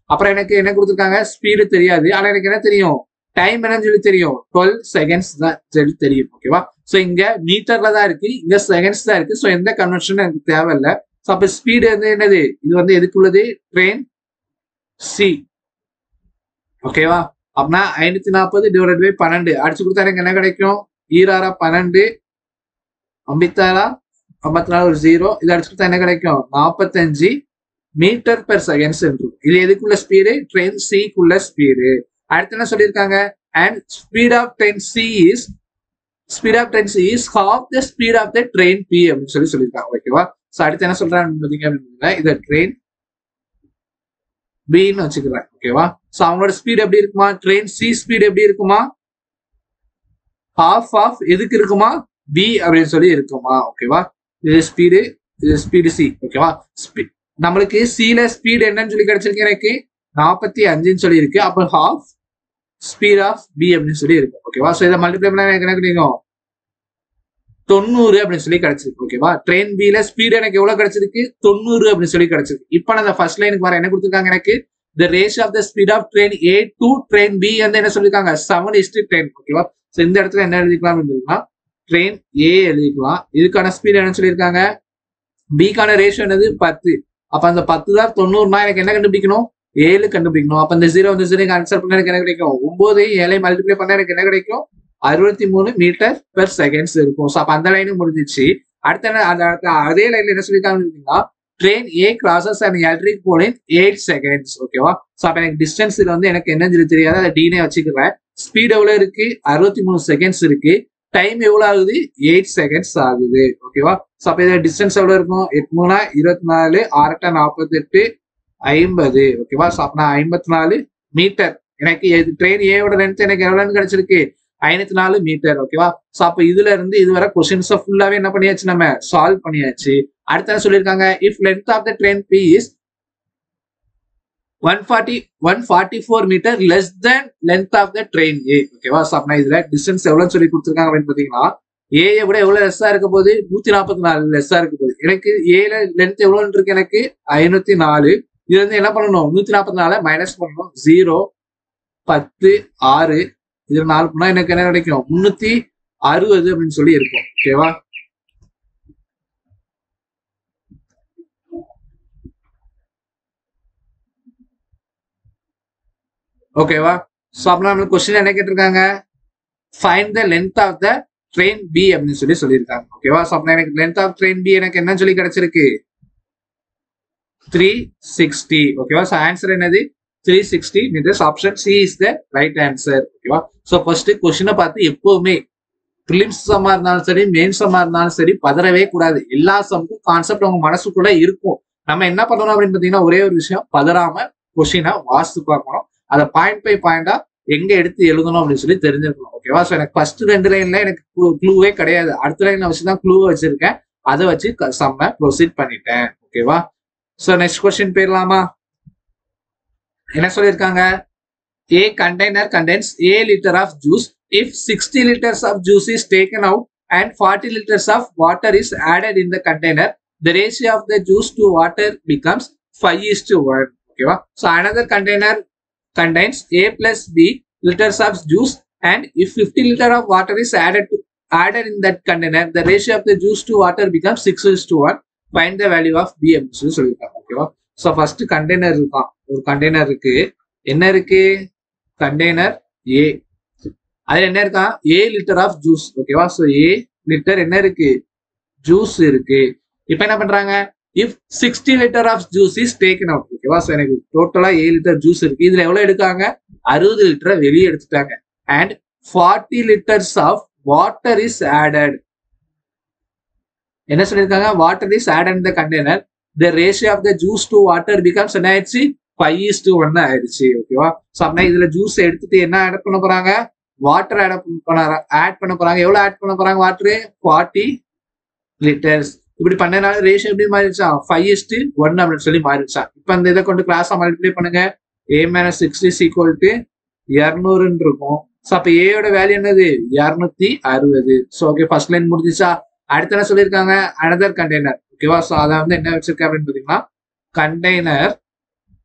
Speaker 1: அப்புறம் எனக்கு என்ன கொடுத்துருக்காங்க ஸ்பீடு தெரியாது ஆனா எனக்கு என்ன தெரியும் டைம் என்னன்னு சொல்லி தெரியும் டுவெல் செகண்ட்ஸ் தான் சொல்லி தெரியும் ஓகேவா ஸோ இங்க மீட்டர்ல தான் இருக்கு இங்க செகண்ட்ஸ் தான் இருக்கு ஸோ எந்த கன்வென்ஷனும் எனக்கு தேவையில்லை ஸோ அப்போ ஸ்பீடு வந்து என்னது இது வந்து எதுக்குள்ளது ட்ரெயின் சி ஓகேவா அப்படின்னா ஐநூத்தி நாற்பது டிவைட் பை பன்னெண்டு அடிச்சு கொடுத்தா எனக்கு என்ன கிடைக்கும் ஈராரா பன்னெண்டு ஐம்பத்தாறா ஐம்பத்தி நாலு ஒரு ஜீரோ இது அடிச்சு கொடுத்தா என்ன கிடைக்கும் நாற்பத்தஞ்சு மீட்டர் பெர் செகண்ட்ஸ் இருக்கும் இது எதுக்குள்ள ஸ்பீடு ட்ரெயின் சிக்குள்ள ஸ்பீடு அடுத்து என்ன சொல்லியிருக்காங்க and speed of train C is speed of train C is half the speed of the train B அப்படின்னு சொல்லி சொல்லியிருக்காங்க ஓகேவா ஸோ அடுத்து என்ன சொல்றாங்க பார்த்தீங்க அப்படின்னா இதை ட்ரெயின் பின்னு வச்சுக்கிறேன் ஓகேவா ஸோ அவங்களோட ஸ்பீட் எப்படி இருக்குமா ட்ரெயின் சி ஸ்பீட் எப்படி இருக்குமா ஹாஃப் ஆஃப் எதுக்கு இருக்குமா பி அப்படின்னு சொல்லி இருக்குமா ஓகேவா இது ஸ்பீடு இது ஸ்பீடு சி ஓகேவா ஸ்பீட் நம்மளுக்கு சில ஸ்பீடு என்னன்னு சொல்லி கிடைச்சிருக்கு எனக்கு நாற்பத்தி அஞ்சுன்னு சொல்லி இருக்கு அப்போ ஹாஃப் ஸ்பீட் ஆஃப் பி அப்படின்னு சொல்லி இருக்கு ஓகேவா ஸோ இதை மல்டிப்ளை பண்ணா எனக்கு என்ன கிடைக்கும் தொண்ணூறு அப்படின்னு சொல்லி கிடைச்சிருக்கு ஓகேவா ட்ரெயின் பில ஸ்பீடு எனக்கு எவ்வளவு கிடைச்சிருக்கு தொண்ணூறு அப்படின்னு சொல்லி கிடைச்சிருக்கு இப்போ நான் அந்த ஃபர்ஸ்ட் லைனுக்கு வர என்ன கொடுத்துருக்காங்க எனக்கு the ratio of the speed of train A to train B வந்து என்ன சொல்லியிருக்காங்க செவன் இஸ்டு டென் ஓகேவா ஸோ இந்த இடத்துல என்ன எழுதிக்கலாம் அப்படின்னா ட்ரெயின் ஏ எழுதிக்கலாம் இதுக்கான ஸ்பீட் என்ன சொல்லியிருக்காங்க பிக்கான ரேஷியோ என்னது பத்து அப்ப அந்த பத்து தான் தொண்ணூறுனா எனக்கு என்ன கண்டுபிடிக்கணும் ஏழு கண்டுபிடிக்கணும் அப்ப இந்த ஜீரோ இந்த ஜீரோ ஆன்சர் பண்ண எனக்கு என்ன கிடைக்கும் ஒன்பது ஏழை மல்டிப்ளை பண்ண எனக்கு என்ன கிடைக்கும் அறுபத்தி மூணு மீட்டர் பெர் செகண்ட்ஸ் இருக்கும் ஸோ அப்ப அந்த லைனும் முடிஞ்சிச்சு அடுத்த என்ன- அந்த அடுத்த அதே லைன்ல என்ன சொல்லியிருக்காங்கன்னா train A crosses and electric pole in eight seconds ஓகேவா ஸோ அப்ப எனக்கு டிஸ்டன்ஸ் இதுல வந்து எனக்கு என்னன்னு சொல்லி தெரியாது அதை டீனே வச்சுக்கிறேன் ஸ்பீட் எவ்வளவு இருக்கு அறுபத்தி மூணு செகண்ட்ஸ் இருக்கு டைம் எவ்வளவு ஆகுது எயிட் செகண்ட்ஸ் ஆகுது ஓகேவா ஸோ அப்போ இதில் டிஸ்டன்ஸ் எவ்வளோ இருக்கும் எட்டு மூணா இருபத்தி நாலு ஆறட்டா நாற்பத்தெட்டு ஐம்பது ஓகேவா ஸோ அப்போ நான் ஐம்பத்தி நாலு மீட்டர் எனக்கு ட்ரெயின் ஏவோட லென்த் எனக்கு எவ்வளோன்னு கிடைச்சிருக்கு ஐநூத்தி நாலு மீட்டர் ஓகேவா ஸோ அப்போ இதுல இருந்து இதுவரை கொஸ்டின்ஸை ஃபுல்லாவே என்ன பண்ணியாச்சு நம்ம சால்வ் பண்ணியாச்சு அடுத்து என்ன சொல்லியிருக்காங்க if length of the train B is one forty one forty four metre less then length of the train A ஓகேவா ஸோ அப்போ இதுல டிஸ்டன்ஸ் எவ்வளோன்னு சொல்லி கொடுத்துருக்காங்க அப்படின்னு பார்த்தீங்கன்னா ஏயை விட எவ்வளவு லெஸ்ஸா இருக்க போகுது நூத்தி நாற்பத்தி நாலு லெஸ்ஸா இருக்க போகுது எனக்கு ஏல லென்த் எவ்வளோன்னு இருக்கு எனக்கு ஐநூத்தி நாலு இதுல இருந்து என்ன பண்ணணும் நூத்தி நாற்பத்தி நாலு மைனஸ் பண்ணணும் ஜீரோ பத்து ஆறு இதுல நாலு பண்ணா எனக்கு என்ன கிடைக்கும் முன்னூத்தி அறுபது அப்படின்னு சொல்லி இருக்கும் ஓகேவா ஓகேவா ஸோ அப்போ நம்மளுக்கு கொஸ்டின் என்ன கேட்டிருக்காங்க find the length of the train B அப்படின்னு சொல்லி சொல்லியிருக்காங்க ஓகேவா ஸோ அப்போ எனக்கு லென்த் ஆஃப் ட்ரெயின் பி எனக்கு என்ன சொல்லி கிடைச்சிருக்கு த்ரீ சிக்ஸ்டி ஓகேவா ஸோ ஆன்சர் என்னது three sixty metres option C is the right answer ஓகேவா ஸோ ஃபர்ஸ்ட் கொஸ்டினை பார்த்து எப்பவுமே ப்ரிலிம்ஸ் சம்மா இருந்தாலும் சரி மெயின் சம்மா இருந்தாலும் சரி பதறவே கூடாது எல்லா சம்முக்கும் கான்செப்ட் உங்க மனசுக்குள்ள இருக்கும் நம்ம என்ன பண்ணணும் அப்படின்னு பார்த்தீங்கன்னா ஒரே ஒரு விஷயம் பதறாம கொஸ்டினை வாசித்து பார்க்கணும் அதை பாயிண்ட் பை பாயிண்டா எங்க எடுத்து எழுதணும் அப்படின்னு சொல்லி தெரிஞ்சிருக்கணும் ஓகேவா ஸோ எனக்கு ஃபர்ஸ்ட் ரெண்டு லைன்ல எனக்கு க்ளூவே கிடையாது அடுத்த லைன்ல வச்சு தான் க்ளூவை வச்சிருக்கேன் அதை வச்சு செம்ம ப்ரொசீட் பண்ணிட்டேன் ஓகேவா ஸோ நெக்ஸ்ட் கொஸ்டின் போயிடலாமா என்ன சொல்லியிருக்காங்க A container contains A litre of juice if sixty litres of juice is taken out and forty litres of water is added in the container the ratio of the juice to water becomes five is to one ஓகேவா so another container contains A plus B liters of juice and if 50 liter of water is added to added in that container the ratio of the juice to water becomes 6 is to 1 find the value of B அப்படின்னு சொல்லி சொல்லியிருக்காங்க ஓகேவா so first container இருக்கான் ஒரு container இருக்கு என்ன இருக்கு container ஏ அதுல என்ன இருக்கான் ஏ லிட்டர் ஆஃப் ஜூஸ் ஓகேவா ஸோ ஏ லிட்டர் என்ன இருக்கு ஜூஸ் இருக்கு இப்போ என்ன பண்றாங்க if sixty litre of juice is taken out ஓகேவா ஸோ எனக்கு டோட்டலா ஏழு லிட்டர் ஜூஸ் இருக்கு இதுல எவ்வளவு எடுக்காங்க அறுபது லிட்டரை வெளியே எடுத்துட்டாங்க and forty litres of water is added என்ன சொல்லியிருக்காங்க water is add and the container the ratio of the juice to water becomes என்ன ஆயிடுச்சு ஃபைவ் இஸ் டு ஒன் ஆயிடுச்சு ஓகேவா ஸோ அப்படின்னா இதுல ஜூஸ் எடுத்துட்டு என்ன ஆட் பண்ண போறாங்க வாட்டர் ஆட் பண்ண ஆட் பண்ண போறாங்க எவ்வளவு ஆட் பண்ண போறாங்க வாட்டரு ஃபார்ட்டி லிட்டர்ஸ் இப்படி பண்ணனால ரேஷியோ எப்படி மாறிடுச்சா ஃபைவ் இஸ்டு ஒன் அப்படின்னு சொல்லி மாறிடுச்சா இப்போ அந்த இதை கொண்டு கிளாஸா மல்டிப்ளை பண்ணுங்க A minus six is equal to இரநூறுன்னு இருக்கும் ஸோ அப்போ ஏயோட வேல்யூ என்னது இரநூத்தி அறுபது ஸோ ஓகே ஃபர்ஸ்ட் லைன் முடிஞ்சிச்சா அடுத்து என்ன சொல்லியிருக்காங்க அனதர் கண்டெய்னர் ஓகேவா ஸோ அதை வந்து என்ன வச்சிருக்கேன் அப்படின்னு பார்த்தீங்கன்னா கண்டெய்னர்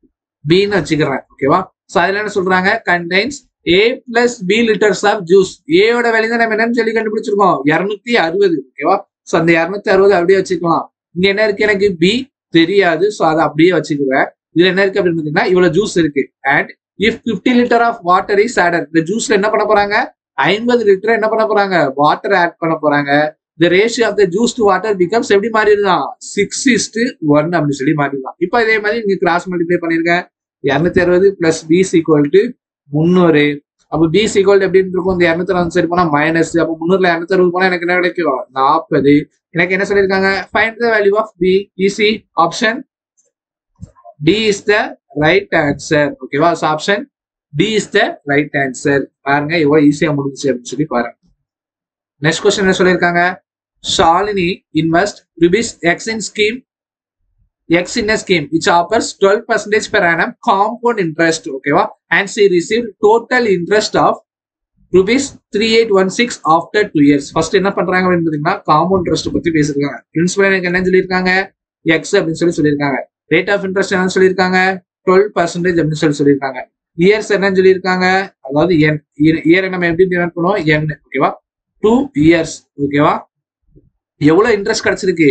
Speaker 1: பின்னு வச்சுக்கிறேன் ஓகேவா ஸோ அதுல என்ன சொல்றாங்க contains A plus B litres of juice ஏயோட வேல்யூ தான் நம்ம என்னன்னு சொல்லி கண்டுபிடிச்சிருக்கோம் இரநூத்தி அறுபது ஓகேவா ஸோ அந்த இரநூத்தி அறுபது அப்படியே வச்சுக்கலாம் இங்க என்ன இருக்கு எனக்கு பி தெரியாது ஸோ அதை அப்படியே வச்சுக்குவேன் இதுல என்ன இருக்கு அப்படின்னு பாத்தீங்கன்னா இவ்வளவு ஜூஸ் இருக்கு and if fifty litre of water is added இந்த ஜூஸ்ல என்ன பண்ண போறாங்க ஐம்பது லிட்டர் என்ன பண்ண போறாங்க வாட்டர் ஆட் பண்ண போறாங்க the ratio of the juice to water becomes எப்படி மாறிடுதான் சிக்ஸ் இஸ்டு ஒன் அப்படின்னு சொல்லி மாறிடலாம் இப்போ இதே மாதிரி நீங்க கிராஸ் மல்டிப்ளை பண்ணிருக்கேன் இரநூத்தி அறுபது பிளஸ் பி சீக்வல் டு முந்நூறு அப்போ பி சீக்வல் எப்படின்னு இருக்கும் இந்த இரநூத்தி அறுபது சரி போனா மைனஸ் அப்போ முந்நூறுல இரநூத்தி அறுபது போனா எனக்கு என்ன கிடைக்கும் நாற்பது எனக்கு என்ன சொல்லியிருக்காங்க find the value of B easy option D is the right answer ஓகேவா option D is the right answer பாருங்க எவ்வளவு ஈஸியா முடிஞ்சுச்சு அப்படின்னு சொல்லி பாருங்க நெக்ஸ்ட் கொஸ்டின் என்ன சொல்லியிருக்காங்க Shalini invest rupees X in scheme X in scheme which offers twelve percentage per annum compound interest ஓகேவா and she receive total interest of rupees three eight one six after two years first என்ன பண்றாங்க அப்படின்னு பாத்தீங்கன்னா compound interest பத்தி பேசிருக்காங்க principal எனக்கு என்ன சொல்லியிருக்காங்க X அப்படின்னு சொல்லி சொல்லியிருக்காங்க ரேட் ஆஃப் இன்ட்ரெஸ்ட் என்ன சொல்லியிருக்காங்க டுவெல் பர்சன்டேஜ் அப்படின்னு சொல்லி சொல்லியிருக்காங்க இயர்ஸ் என்னன்னு சொல்லியிருக்காங்க அதாவது என் இயர் நம்ம எப்படி டிவைட் பண்ணுவோம் என் ஓகேவா டூ இயர்ஸ் ஓகேவா எவ்வளவு இன்ட்ரெஸ்ட் கிடைச்சிருக்கு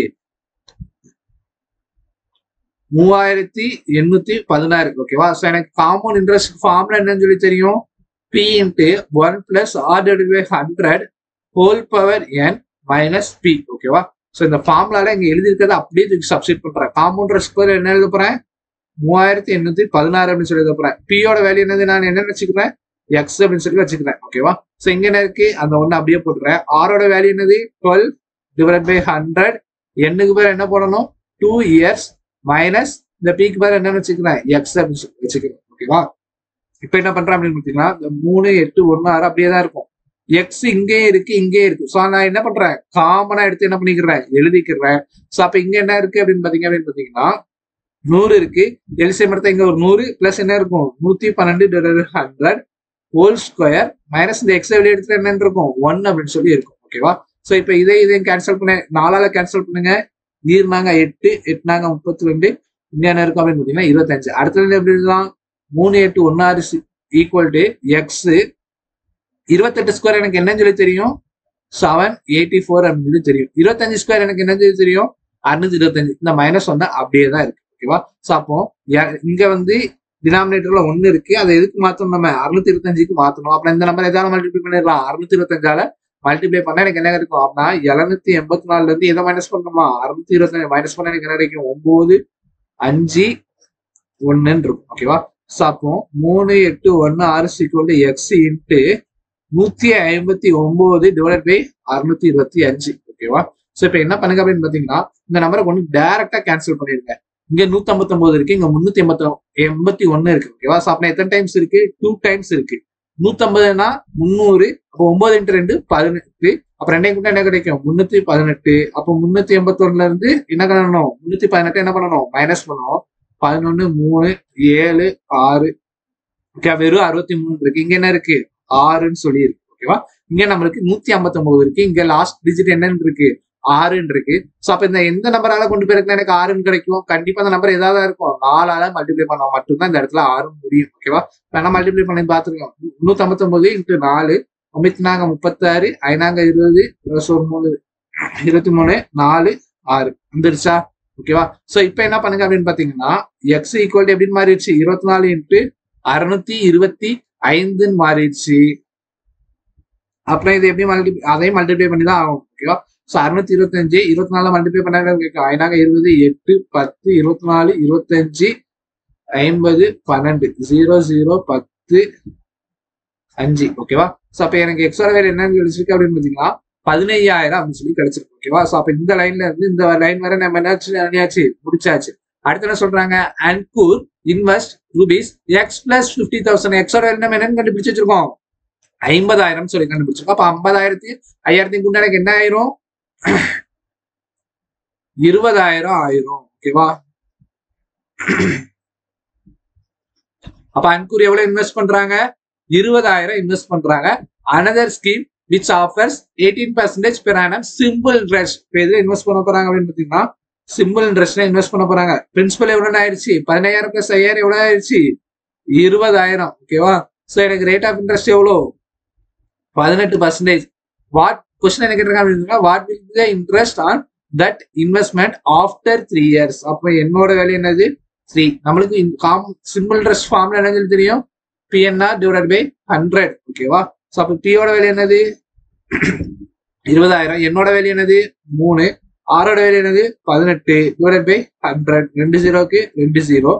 Speaker 1: மூவாயிரத்தி எண்ணூத்தி பதினாறு ஓகேவா ஸோ எனக்கு காம்பவுண்ட் இன்ட்ரெஸ்ட் ஃபார்ம்ல என்னன்னு சொல்லி தெரியும் P into one plus R by hundred whole power N minus P ஓகேவா ஸோ இந்த ஃபார்ம்லால இங்க எழுதியிருக்கிறத அப்படியே தூக்கி சப்ஸ்டிட் பண்றேன் காம்பவுண்ட் இன்ட்ரெஸ்ட் என்ன எழுத போறேன் மூவாயிரத்தி எண்ணூத்தி பதினாறு அப்படின்னு சொல்லி எழுத போறேன் பியோட வேல்யூ என்னது நான் என்ன வச்சுக்கிறேன் எக்ஸ் அப்படின்னு சொல்லி வச்சுக்கிறேன் ஓகேவா ஸோ இங்க என்ன இருக்கு அந்த ஒன்னு அப்படியே போட்டுறேன் ஆரோட வேல்யூ என்னது டுவெல் டிவைட் பை ஹண்ட்ரட் எண்ணுக்கு பேர் என்ன போடணும் டூ இயர்ஸ் மைனஸ் இந்த பீக்கு பேர் என்ன வச்சுக்கிறேன் எக்ஸ் அப்படின்னு சொல்லி வச்சுக்கிறேன் ஓகேவா இப்போ என்ன பண்றேன் அப்படின்னு பார்த்தீங்கன்னா இந்த மூணு எட்டு ஒன்னு ஆறு அப்படியே தான் இருக்கும் எக்ஸ் இங்கே இருக்கு இங்கே இருக்கு ஸோ நான் என்ன பண்றேன் காமனா எடுத்து என்ன பண்ணிக்கிறேன் எழுதிக்கிறேன் ஸோ அப்ப இங்க என்ன இருக்கு அப்படின்னு பாத்தீங்க அப்படின்னு பாத்தீங்கன்னா நூறு இருக்கு எல்சிஎம் எடுத்தா இங்க ஒரு நூறு பிளஸ் என்ன இருக்கும் நூத்தி பன்னெண்டு ஹண்ட்ரட் ஹோல் ஸ்கொயர் மைனஸ் இந்த எக்ஸ் வெளியே எடுத்துல என்னன்னு இருக்கும் ஒன் அப்படின்னு சொல்லி இருக்கும் ஓகேவா ஸோ இப்போ இதே இதையும் கேன்சல் பண்ண நாலால கேன்சல் பண்ணுங்க ஈர்னாங்க எட்டு எட்டுனாங்க முப்பத்தி ரெண்டு இங்க என்ன இருக்கும் அப்படின்னு பாத்தீங்கன்னா இருபத்தஞ்சு அடுத்தது எப்படி இருக்கலாம் மூணு எட்டு ஒன்னு ஆறு ஈக்குவல் டு எக்ஸ் இருபத்தெட்டு ஸ்கொயர் எனக்கு என்னன்னு சொல்லி தெரியும் செவன் எயிட்டி ஃபோர் அப்படின்னு சொல்லி தெரியும் இருபத்தஞ்சு ஸ்கொயர் எனக்கு என்னன்னு சொல்லி தெரியும் அறுநூத்தி இருபத்தஞ்சு இந்த மைனஸ் ஒன்னு அப்படியே தான் இருக்கு ஓகேவா ஸோ அப்போ இங்க வந்து டினாமினேட்டர்ல ஒன்னு இருக்கு அதை எதுக்கு மாத்தணும் நம்ம அறுநூத்தி இருபத்தஞ்சுக்கு மாத்தணும் அப்புறம் இந்த நம்பர் எதாவது மல்டிப்ளை பண்ணிடலாம் அறுநூத்தி இருபத்தஞ்சால மல்டிப்ளை பண்ணா எனக்கு என்ன இருக்கும் அப்படின்னா எழுநூத்தி எண்பத்தி நாலுல இருந்து எதை மைனஸ் பண்ணணுமா அறுநூத்தி இருபத்தஞ்சு மைனஸ் பண்ணா எனக்கு என்ன கிடைக்கும் ஒன்பது அஞ்சு ஒன்னுன்னு இருக்கும் ஓகேவா ஸோ அப்போ மூணு எட்டு ஒன்னு ஆறு சீக்குவல் எக்ஸ் இன்ட்டு நூத்தி ஐம்பத்தி ஒன்பது டிவைட் பை அறுநூத்தி இருபத்தி அஞ்சு ஓகேவா ஸோ இப்போ என்ன பண்ணுங்க அப்படின்னு பாத்தீங்கன்னா இந்த நம்பரை கொண்டு டைரக்டா கேன்சல் பண்ணிருங்க இங்க நூத்தி ஐம்பத்தி ஒன்பது இருக்கு இங்க முன்னூத்தி எண்பத்தி எண்பத்தி ஒன்னு இருக்கு ஓகேவா ஸோ அப்ப எத்தனை டைம்ஸ் இருக்கு டூ டைம்ஸ் இருக்கு நூத்தி ஐம்பதுனா முந்நூறு அப்போ ஒன்பது இன்ட்டு ரெண்டு பதினெட்டு அப்ப ரெண்டையும் கூட என்ன கிடைக்கும் முன்னூத்தி பதினெட்டு அப்போ முன்னூத்தி எண்பத்தி ஒண்ணுல இருந்து என்ன பண்ணணும் முன்னூத்தி பதினெட்டு என்ன பண்ணணும் மைனஸ் பண்ணணும் பதினொன்னு மூணு ஏழு ஆறு ஓகே வெறும் அறுபத்தி மூணு இருக்கு இங்க என்ன இருக்கு ஆறுன்னு சொல்லி இருக்கு ஓகேவா இங்க நம்மளுக்கு நூத்தி ஐம்பத்தி ஒன்பது இருக்கு இங்க லாஸ்ட் டிஜிட் என்னன்னு இருக்கு ஆறுன்னு இருக்கு சோ அப்ப இந்த எந்த நம்பரால கொண்டு போயிருக்கா எனக்கு ஆறுன்னு கிடைக்கும் கண்டிப்பா அந்த நம்பர் ஏதாவது இருக்கும் நாலால மல்டிப்ளை பண்ணா மட்டும்தான் இந்த இடத்துல ஆறு முடியும் ஓகேவா வேணா மல்டிப்ளை பண்ணி பாத்துருக்கோம் நூத்தி ஐம்பத்தி ஒன்பது இன்ட்டு நாலு ஒம்பத்தினாங்க முப்பத்தாறு ஐநாங்க இருபது பிளஸ் ஒரு மூணு இருபத்தி மூணு நாலு ஆறு வந்துருச்சா ஓகேவா சோ இப்ப என்ன பண்ணுங்க அப்படின்னு பாத்தீங்கன்னா எக்ஸ் ஈக்குவல் எப்படின்னு மாறிடுச்சு இருபத்தி நாலு இன்ட்டு அறுநூத்தி இருபத்தி ஐந்துன்னு மாறிடுச்சு அப்புறம் இது எப்படி மல்டி அதையும் மல்டிப்ளை பண்ணி தான் ஆகும் ஓகேவா ஸோ அறுநூத்தி இருபத்தஞ்சு இருபத்தி நாலு மல்டிப்ளை பண்ணாங்க கேட்கும் ஐநாங்க இருபது எட்டு பத்து இருபத்தி நாலு இருபத்தஞ்சு ஐம்பது பன்னெண்டு ஜீரோ ஜீரோ பத்து அஞ்சு ஓகேவா ஸோ அப்போ எனக்கு எக்ஸோட வேலை என்னன்னு கிடைச்சிருக்கு அப்படின்னு பார்த்தீங்கன்னா பதினையாயிரம் அப்படின்னு சொல்லி கிடைச்சிருக்கு ஓகேவா ஸோ அப்போ இந்த லைன்ல இருந்து இந்த லைன் வரை நம்ம என்னாச்சு என்னாச்சு முடிச்சாச்சு அடுத்து என்ன சொல்றாங்க Ankur invest rupees X plus fifty thousand எக்ஸோட வேலை நம்ம என்னன்னு கண்டுபிடிச்சு வச்சிருக்கோம் ஐம்பதாயிரம் சொல்லி கண்டுபிடிச்சிருக்கோம் அப்ப ஐம்பதாயிரத்தி ஐயாயிரத்தி கூட எனக்கு என்ன ஆயிரும் இருபதாயிரம் ஆயிரும் ஓகேவா அப்ப அன்கூர் எவ்வளவு இன்வெஸ்ட் பண்றாங்க இருபதாயிரம் இன்வெஸ்ட் பண்றாங்க another scheme which offers eighteen percentage per annum simple interest இப்போ எதுல இன்வெஸ்ட் பண்ண போறாங்க அப்படின்னு பாத்தீங்கன்னா சிம்பிள் இன்ட்ரெஸ்ட்ல இன்வெஸ்ட் பண்ண போறாங்க பிரின்சிபல் எவ்வளவு ஆயிடுச்சு பதினாயிரம் பிளஸ் ஐயாயிரம் எவ்வளவு ஆயிடுச்சு இருபதாயிரம் ஓகேவா ஸோ எனக்கு ரேட் ஆஃப் இன்ட்ரெஸ்ட் எவ்வளோ பதினெட்டு பர்சன்டேஜ் வாட் கொஸ்டின் என்ன கேட்டிருக்காங்க what will the interest on that investment after three years அப்போ என்னோட வேலை என்னது த்ரீ நம்மளுக்கு காம் சிம்பிள் இன்ட்ரெஸ்ட் ஃபார்ம்ல என்ன சொல்லி தெரியும் பிஎன்ஆர் டிவைட் பை ஹண்ட்ரட் ஓகேவா ஸோ அப்போ பியோட வேலை என்னது இருபதாயிரம் என்னோட வேலை என்னது மூணு ஆரோட வேலை என்னது பதினெட்டு டிவைட் பை ஹண்ட்ரட் ரெண்டு ஜீரோக்கு ரெண்டு ஜீரோ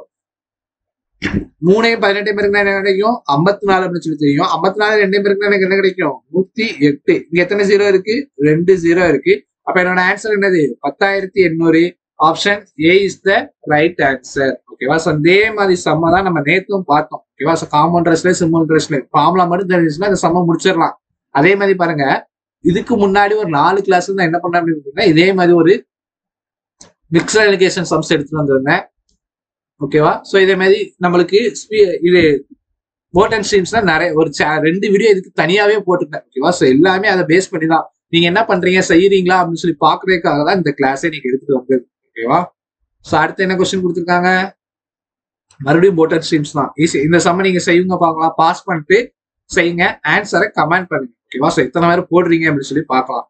Speaker 1: மூணையும் பதினெட்டு பேருக்கு என்ன கிடைக்கும் ஐம்பத்தி நாலு அப்படின்னு சொல்லி தெரியும் ஐம்பத்தி நாலு ரெண்டு பேருக்கு எனக்கு என்ன கிடைக்கும் நூத்தி எட்டு இங்க எத்தனை ஜீரோ இருக்கு ரெண்டு ஜீரோ இருக்கு அப்ப என்னோட ஆன்சர் என்னது பத்தாயிரத்தி எண்ணூறு option A is the right answer ஓகேவா ஸோ அதே மாதிரி சம்ம தான் நம்ம நேத்தும் பார்த்தோம் ஓகேவா ஸோ காமன் ட்ரெஸ்ல சிம்பிள் ட்ரெஸ்ல ஃபார்முலா மட்டும் தெரிஞ்சுச்சுன்னா இந்த சம்ம முடிச்சிடலாம் அதே மாதிரி பாருங்க இதுக்கு முன்னாடி ஒரு நாலு கிளாஸ் நான் என்ன பண்ணேன் அப்படின்னு பார்த்தீங்கன்னா இதே மாதிரி ஒரு மிக்சர் எலிகேஷன் சம்ஸ் எடுத்துட்டு வந்திருந்தேன் ஓகேவா ஸோ இதே மாதிரி நம்மளுக்கு ஸ்பீ- இது போட் அண்ட் ஸ்ட்ரீம்ஸ்ல நிறைய ஒரு cha- ரெண்டு வீடியோ இதுக்கு தனியாவே போட்டுட்டேன் ஓகேவா ஸோ எல்லாமே அதை பேஸ் பண்ணி தான் நீங்க என்ன பண்றீங்க செய்யறீங்களா அப்படின்னு சொல்லி பாக்குறதுக்காக தான் இந்த கிளாஸே நீங்க எடுத்துட்டு வந்தது ஓகேவா ஸோ அடுத்து என்ன கொஸ்டின் கொடுத்துருக்காங்க மறுபடியும் போட் அண்ட் ஸ்ட்ரீம்ஸ் தான் ஈஸி இந்த சம்ம நீங்க செய்யுங்க பார்க்கலாம் பாஸ் பண்ணிட்டு செய்யுங்க ஆன்சரை கமெண்ட் பண்ணுங்க ஓகேவா ஸோ எத்தனை பேர் போடுறீங்க அப்படின்னு சொல்லி பார்க்கலாம்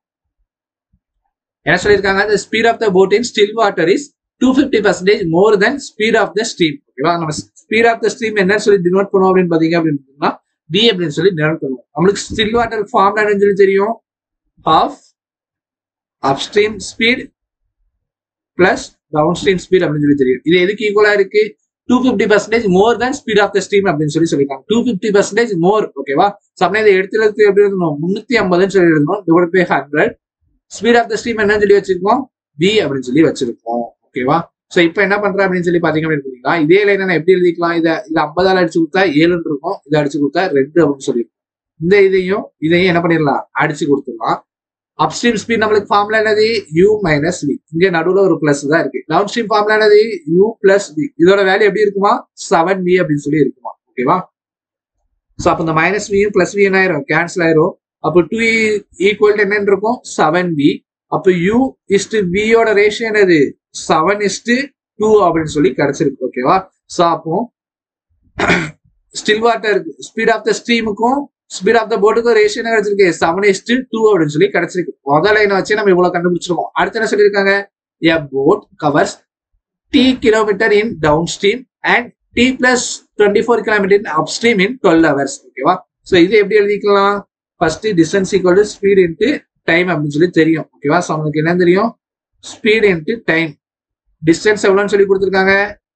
Speaker 1: என்ன சொல்லியிருக்காங்க the speed of the boat in still water is 250 percentage more than speed of the stream ஓகேவா நம்ம ஸ்பீட் ஆஃப் த ஸ்ட்ரீம் என்னன்னு சொல்லி டினோட் பண்ணுவோம் அப்படின்னு பாத்தீங்க அப்படின்னா டி அப்படின்னு சொல்லி டினோட் பண்ணுவோம் நம்மளுக்கு ஸ்டில் வாட்டர் ஃபார்ம் என்னன்னு சொல்லி தெரியும் half upstream speed plus down stream speed அப்படின்னு சொல்லி தெரியும் இது எதுக்கு ஈக்குவலா இருக்கு two fifty percentage more than speed of the stream அப்படின்னு சொல்லி சொல்லிருக்காங்க டூ பிப்டி பர்சன்டேஜ் மோர் ஓகேவா சப்ளை இதை எடுத்துறது எப்படி எழுதணும் முன்னூத்தி ஐம்பதுன்னு சொல்லி எழுதணும் divide by hundred speed of the stream என்னன்னு சொல்லி வச்சிருக்கோம் வி அப்படின்னு சொல்லி வச்சிருக்கோம் ஓகேவா சோ இப்போ என்ன பண்றேன் அப்படின்னு சொல்லி பாத்தீங்க அப்படின்னு பார்த்தீங்கன்னா, இதே லைன் நான் எப்படி எழுதிக்கலாம் இதை இது ஐம்பதால் அடிச்சு கொடுத்தா ஏழுன்னு இருக்கும் இதை அடிச்சு கொடுத்தா ரெண்டு அப்படின்னு சொல்லியிருக்கோம் இந்த இதையும் இதையும் என்ன பண்ணிடலாம் அடிச்சு கொடுத்துடலாம் அப்ஸ்ட்ரீம் ஸ்பீட் நம்மளுக்கு ஃபார்ம்ல என்னது யூ மைனஸ் வி இங்க நடுவுல ஒரு பிளஸ் தான் இருக்கு டவுன் ஸ்ட்ரீம் ஃபார்ம்ல என்னது யூ பிளஸ் வி இதோட வேல்யூ எப்படி இருக்குமா செவன் வி அப்படின்னு சொல்லி இருக்குமா ஓகேவா சோ அப்ப இந்த மைனஸ் வியும் பிளஸ் வி என்ன ஆயிரும் கேன்சல் ஆயிரும் அப்போ டூ ஈக்குவல் என்னன்னு இருக்கும் செவன் வி அப்போ யூ இஸ்டு வியோட ரேஷியோ என்னது செவன் இஸ்டு டூ அப்படின்னு சொல்லி கிடைச்சிருக்கு ஓகேவா ஸோ அப்போ still water speed of the ஸ்ட்ரீமுக்கும் ஸ்பீட் ஆஃப் த போட்டுக்கும் ரேஷியோ என்ன கிடைச்சிருக்கு செவன் இஸ்டு டூ அப்படின்னு சொல்லி கிடைச்சிருக்கு முதல் லைனை வச்சு நம்ம இவ்வளவு கண்டுபிடிச்சிருக்கோம் அடுத்து என்ன சொல்லியிருக்காங்க a boat covers D kilometre in down stream and D plus twenty four kilometre in up stream in twelve hours ஓகேவா ஸோ இது எப்படி எழுதிக்கலாம் first distance equal to speed into time அப்படின்னு சொல்லி தெரியும் ஓகேவா ஸோ உங்களுக்கு என்ன தெரியும் ஸ்பீட் இன்ட்டு டைம் டிஸ்டன்ஸ் எவ்வளோன்னு சொல்லி கொடுத்துருக்காங்க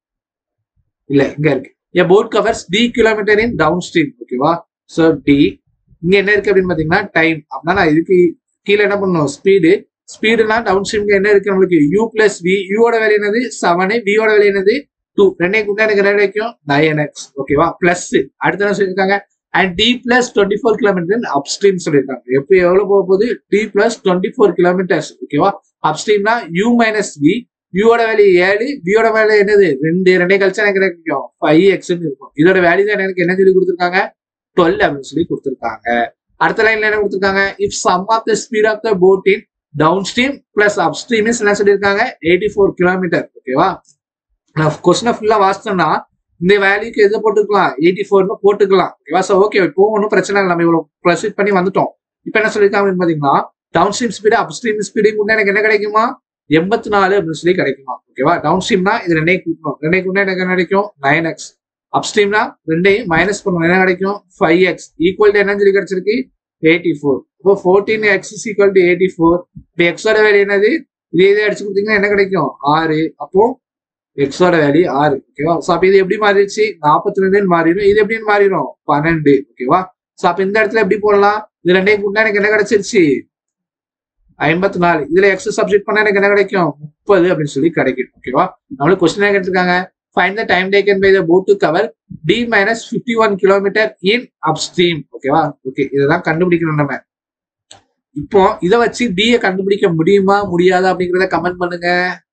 Speaker 1: இல்ல இங்க இருக்கு a boat covers D kilometre in down stream ஓகேவா ஸோ டி இங்க என்ன இருக்கு அப்படின்னு பாத்தீங்கன்னா டைம் அப்படின்னா நான் இதுக்கு கீழே என்ன பண்ணணும் ஸ்பீடு ஸ்பீடுனா டவுன் ஸ்ட்ரீம்க்கு என்ன இருக்கு நம்மளுக்கு யூ பிளஸ் வி யூவோட வேலை என்னது செவனு வியோட வேலை என்னது டூ ரெண்டையும் கூட்டா எனக்கு என்ன கிடைக்கும் நைன் எக்ஸ் ஓகேவா பிளஸ் அடுத்த என்ன சொல்லியிருக்காங்க and D plus twenty four kilometre upstream சொல்லியிருக்காங்க எப்போ எவ்வளவு போக போகுது D plus twenty four kilometres ஓகேவா அப்ஸ்ட்ரீம்னா யூ மைனஸ் வி யூவோட வேல்யூ ஏழு வியோட வேல்யூ என்னது ரெண்டு ரெண்டே கழிச்சா எனக்கு கிடைக்கும் ஃபைவ் எக்ஸ்ன்னு இருக்கும் இதோட வேல்யூ தான் எனக்கு என்ன சொல்லி கொடுத்துருக்காங்க டுவெல் அப்படின்னு சொல்லி கொடுத்துருக்காங்க அடுத்த லைன்ல என்ன கொடுத்துருக்காங்க if sum of the speed of the boat in down stream plus up stream என்ன சொல்லியிருக்காங்க எயிட்டி ஃபோர் கிலோமீட்டர் ஓகேவா நான் கொஸ்டினை ஃபுல்லா வாசிச்சோம்னா இந்த வேல்யூக்கு எது போட்டுக்கலாம் எயிட்டி ஃபோர்னு போட்டுக்கலாம் ஓகேவா சார் ஓகே இப்போ ஒன்றும் பிரச்சனை இல்லை நம்ம இவ்வளவு ப்ரொசீட் பண்ணி வந்துட்டோம் இப்போ என்ன சொல்லியிருக்காங்க அப்படின்னு பாத்தீங்கன்னா down stream speed up stream speeding கூட எனக்கு என்ன கிடைக்குமா எண்பத்தி நாலு அப்படின்னு சொல்லி கிடைக்குமா ஓகேவா டவுன் ஸ்ட்ரீம்னா இது ரெண்டையும் கூட்டணும் ரெண்டையும் கூட்டினா எனக்கு என்ன கிடைக்கும் நைன் எக்ஸ் அப் ஸ்ட்ரீம்னா ரெண்டையும் மைனஸ் பண்ணணும் என்ன கிடைக்கும் ஃபைவ் எக்ஸ் ஈக்குவல் டு என்னன்னு சொல்லி கிடைச்சிருக்கு எயிட்டி ஃபோர் இப்போ fourteen x is equal to eighty four இப்போ எக்ஸோட வேல்யூ என்னது இதே இதே அடிச்சு கொடுத்தீங்கன்னா என்ன கிடைக்கும் ஆறு அப்போ எக்ஸோட வேல்யூ ஆறு ஓகேவா ஸோ அப்போ இது எப்படி மாறிடுச்சு நாற்பத்தி ரெண்டுன்னு மாறிடும் இது எப்படின்னு மாறிடும் பன்னெண்டு ஓகேவா ஸோ அப்போ இந்த இடத்துல எப்படி போடலாம் இது ரெண்டையும் கூட்டினா எனக்கு என்ன கிடைச்சிருச்சு ஐம்பத்தி நாலு இதுல எக்ஸ் சப்ஜெக்ட் பண்ணா எனக்கு என்ன கிடைக்கும் முப்பது அப்படின்னு சொல்லி கிடைக்கும் ஓகேவா நம்மளுக்கு கொஸ்டின் கேட்டிருக்காங்க find the time taken by the boat to cover D minus fifty one kilometre in upstream ஓகேவா ஓகே இதெல்லாம் கண்டுபிடிக்கணும் நம்ம இப்போ இதை வச்சு டியை கண்டுபிடிக்க முடியுமா முடியாதா அப்படிங்கிறத கமெண்ட் பண்ணுங்க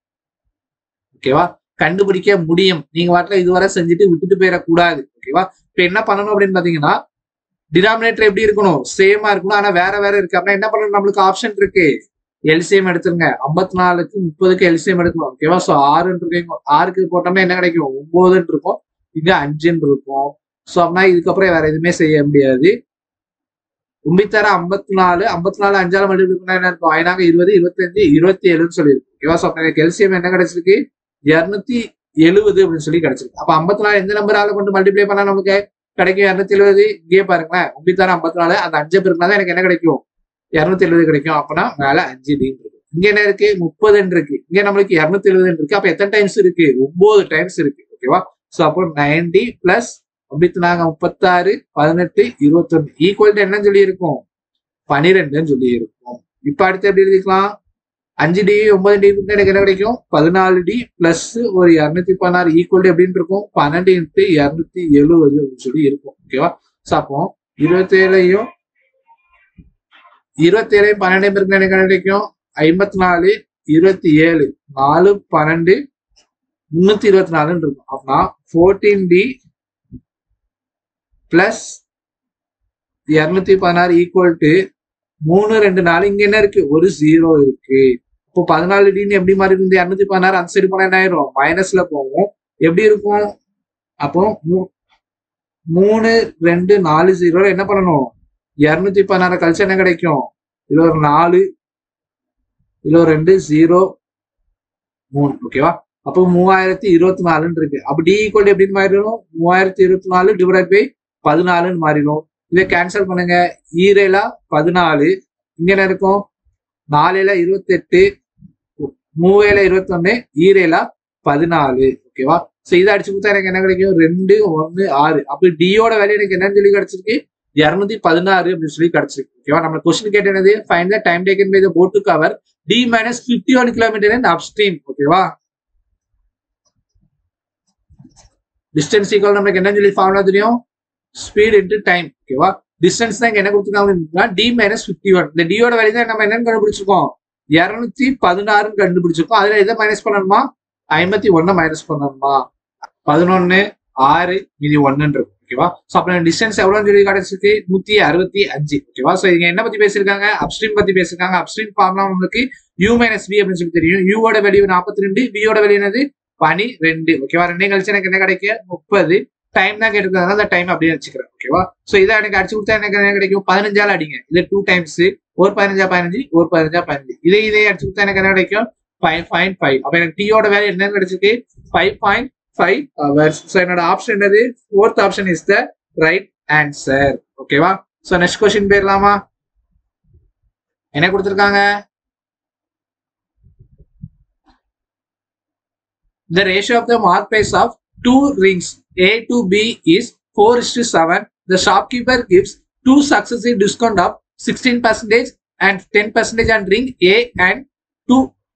Speaker 1: ஓகேவா கண்டுபிடிக்க முடியும் நீங்க வாட்டில இதுவரை செஞ்சுட்டு விட்டுட்டு போயிடக்கூடாது ஓகேவா இப்போ என்ன பண்ணணும் அப்படின்னு பாத்தீங்கன்னா டினாமினேட்டர் எப்படி இருக்கணும் சேமா இருக்கணும் ஆனா வேற வேற இருக்கு அப்படின்னா என்ன பண்ணணும் நம்மளுக்கு ஆப்ஷன் இருக்கு எல்சிஎம் எடுத்துருங்க ஐம்பத்தி நாலுக்கு முப்பதுக்கு எல்சிஎம் எடுக்கணும் ஓகேவா ஸோ ஆறுன்னு இருக்கீங்க ஆறுக்கு போட்டோம்னா என்ன கிடைக்கும் ஒன்பதுன்னு இருக்கும் இங்க அஞ்சுன்னு இருக்கும் ஸோ அப்படின்னா இதுக்கப்புறம் வேற எதுவுமே செய்ய முடியாது உம்பித்தர ஐம்பத்தி நாலு ஐம்பத்தி நாலு அஞ்சாறு மல்டிபிள் என்ன இருக்கும் ஐநாங்க இருபது இருபத்தஞ்சு இருபத்தி ஏழுன்னு சொல்லியிருக்கும் ஓகேவா ஸோ அப்ப எனக்கு எல்சிஎம் என்ன கிடைச்சிருக்கு இருநூத்தி எழுபது அப்படின்னு சொல்லி கிடைச்சிருக்கு அப்ப ஐம்பத்தி நாலு எந்த நம்பரால கொண்டு மல்டிப்ளை பண்ணா நமக்கு கிடைக்கும் இருநூத்தி எழுபது இங்கேயே பாருங்களேன் உம்பித்தர ஐம்பத்தி நாலு அந்த அஞ்சு பேருக்குனா தான் எனக்கு என்ன கிடைக்கும் இருநூத்தி எழுபது கிடைக்கும் அப்பனா மேல அஞ்சு டின்னு இருக்கு இங்க என்ன இருக்கு முப்பதுன்னு இருக்கு இங்க நம்மளுக்கு இருநூத்தி எழுபதுன்னு இருக்கு அப்ப எத்தனை டைம்ஸ் இருக்கு ஒன்பது டைம்ஸ் இருக்கு ஓகேவா ஸோ அப்போ நைன்டி பிளஸ் ஐம்பத்தி நாங்க முப்பத்தாறு பதினெட்டு இருபத்தொன்னு ஈக்குவல் என்னன்னு சொல்லி இருக்கும் பனிரெண்டுன்னு சொல்லி இருக்கும் இப்ப அடுத்து எப்படி எழுதிக்கலாம் அஞ்சு டி ஒன்பது டி எனக்கு என்ன கிடைக்கும் பதினாலு டி பிளஸ் ஒரு இரநூத்தி பதினாறு ஈக்குவல் எப்படின்னு இருக்கும் பன்னெண்டு இன்ட்டு இரநூத்தி எழுபது அப்படின்னு சொல்லி இருக்கும் ஓகேவா ஸோ அப்போ இருபத்தி ஏழையும் இருபத்தி ஏழையும் பன்னெண்டு பேருக்கு எனக்கு என்ன கிடைக்கும் ஐம்பத்தி நாலு இருபத்தி ஏழு நாலு பன்னெண்டு முன்னூத்தி இருபத்தி நாலுன்னு இருக்கும் அப்படின்னா ஃபோர்டீன் டி பிளஸ் இருநூத்தி பதினாறு ஈக்குவல் டு மூணு ரெண்டு நாலு இங்க என்ன இருக்கு ஒரு ஜீரோ இருக்கு இப்போ பதினாலு டின்னு எப்படி மாதிரி இருந்து இரநூத்தி பதினாறு அந்த சைடு போனா என்ன ஆயிரும் மைனஸ்ல போகும் எப்படி இருக்கும் அப்போ மூ- மூணு ரெண்டு நாலு ஜீரோ என்ன பண்ணணும் இருநூத்தி பதினாறு கழிச்சு என்ன கிடைக்கும் இதுல ஒரு நாலு இதுல ஒரு ரெண்டு ஜீரோ மூணு ஓகேவா அப்போ மூவாயிரத்தி இருபத்தி நாலுன்னு இருக்கு அப்ப டி ஈக்குவல் எப்படின்னு மாறிடும் மூவாயிரத்தி இருபத்தி நாலு டிவைட் பை பதினாலுன்னு மாறிடும் இதை கேன்சல் பண்ணுங்க ஈரேலா பதினாலு இங்க என்ன இருக்கும் நாலேல இருபத்தெட்டு மூவேல இருபத்தொன்னு ஈரேலா பதினாலு ஓகேவா சோ இதை அடிச்சு கொடுத்தா எனக்கு என்ன கிடைக்கும் ரெண்டு ஒன்னு ஆறு அப்ப டியோட வேல்யூ எனக்கு என்னன்னு சொல்லி கிடைச்சிருக்கு இருநூத்தி பதினாறு அப்படின்னு சொல்லி கிடைச்சிருக்கு ஓகேவா நம்ம கொஸ்டின் கேட்ட என்னது find the time taken by the boat to cover D minus fifty one kilometre in upstream ஓகேவா டிஸ்டன்ஸ் ஈக்குவல் நமக்கு என்ன சொல்லி ஃபார்முலா தெரியும் ஸ்பீட் இன்டு டைம் ஓகேவா டிஸ்டன்ஸ் தான் இங்க என்ன கொடுத்துருக்காங்க டி மைனஸ் பிப்டி ஒன் இந்த டியோட வேல்யூ தான் நம்ம என்னன்னு கண்டுபிடிச்சிருக்கோம் இருநூத்தி பதினாறுன்னு கண்டுபிடிச்சிருக்கோம் அதுல எதை மைனஸ் பண்ணணுமா ஐம்பத்தி ஒன்னு மைனஸ் பண்ணணுமா பதினொன்னு ஆறு மீதி ஒன்னுன்னு இருக்கும் ஓகேவா சோ அப்ப டிஸ்டன்ஸ் எவ்வளவு சொல்லி கிடைச்சிருக்கு நூத்தி அறுபத்தி அஞ்சு ஓகேவா சோ இங்க என்ன பத்தி பேசியிருக்காங்க அப்ஸ்ட்ரீம் பத்தி பேசியிருக்காங்க அப்ஸ்ட்ரீம் ஃபார்ம்லாம் உங்களுக்கு யூ மைனஸ் பி அப்படின்னு சொல்லி தெரியும் யூவோட வேல்யூ நாற்பத்தி ரெண்டு பியோட வேல்யூ என்னது பனி ரெண்டு ஓகேவா ரெண்டையும் கழிச்சு எனக்கு என்ன கிடைக்கும் முப்பது டைம் தான் கேட்டிருக்காங்க அந்த டைம் அப்படியே வச்சுக்கிறேன் ஓகேவா சோ இதை எனக்கு அடிச்சு கொடுத்தா எனக்கு என்ன கிடைக்கும் பதினஞ்சால அடிங்க இது டூ டைம்ஸ் ஒரு பதினஞ்சா பதினஞ்சு ஒரு பதினஞ்சா பதினஞ்சு இதை இதை அடிச்சு கொடுத்தா எனக்கு என்ன கிடைக்கும் ஃபைவ் பாயிண்ட் ஃபைவ் அப்ப எனக்கு டீயோட வேல்யூ என்னன்னு கிடைச்சிருக்கு five point five hours so என்னோட ஆப்ஷன் என்னது fourth option is the right answer ஓகேவா ஸோ நெக்ஸ்ட் கொஸ்டின் போயிடலாமா என்ன கொடுத்துருக்காங்க The ratio of the mark price of two rings A to B is 4 is to 7. The shopkeeper gives two successive discount of 16 percentage and 10 percentage on ring A and two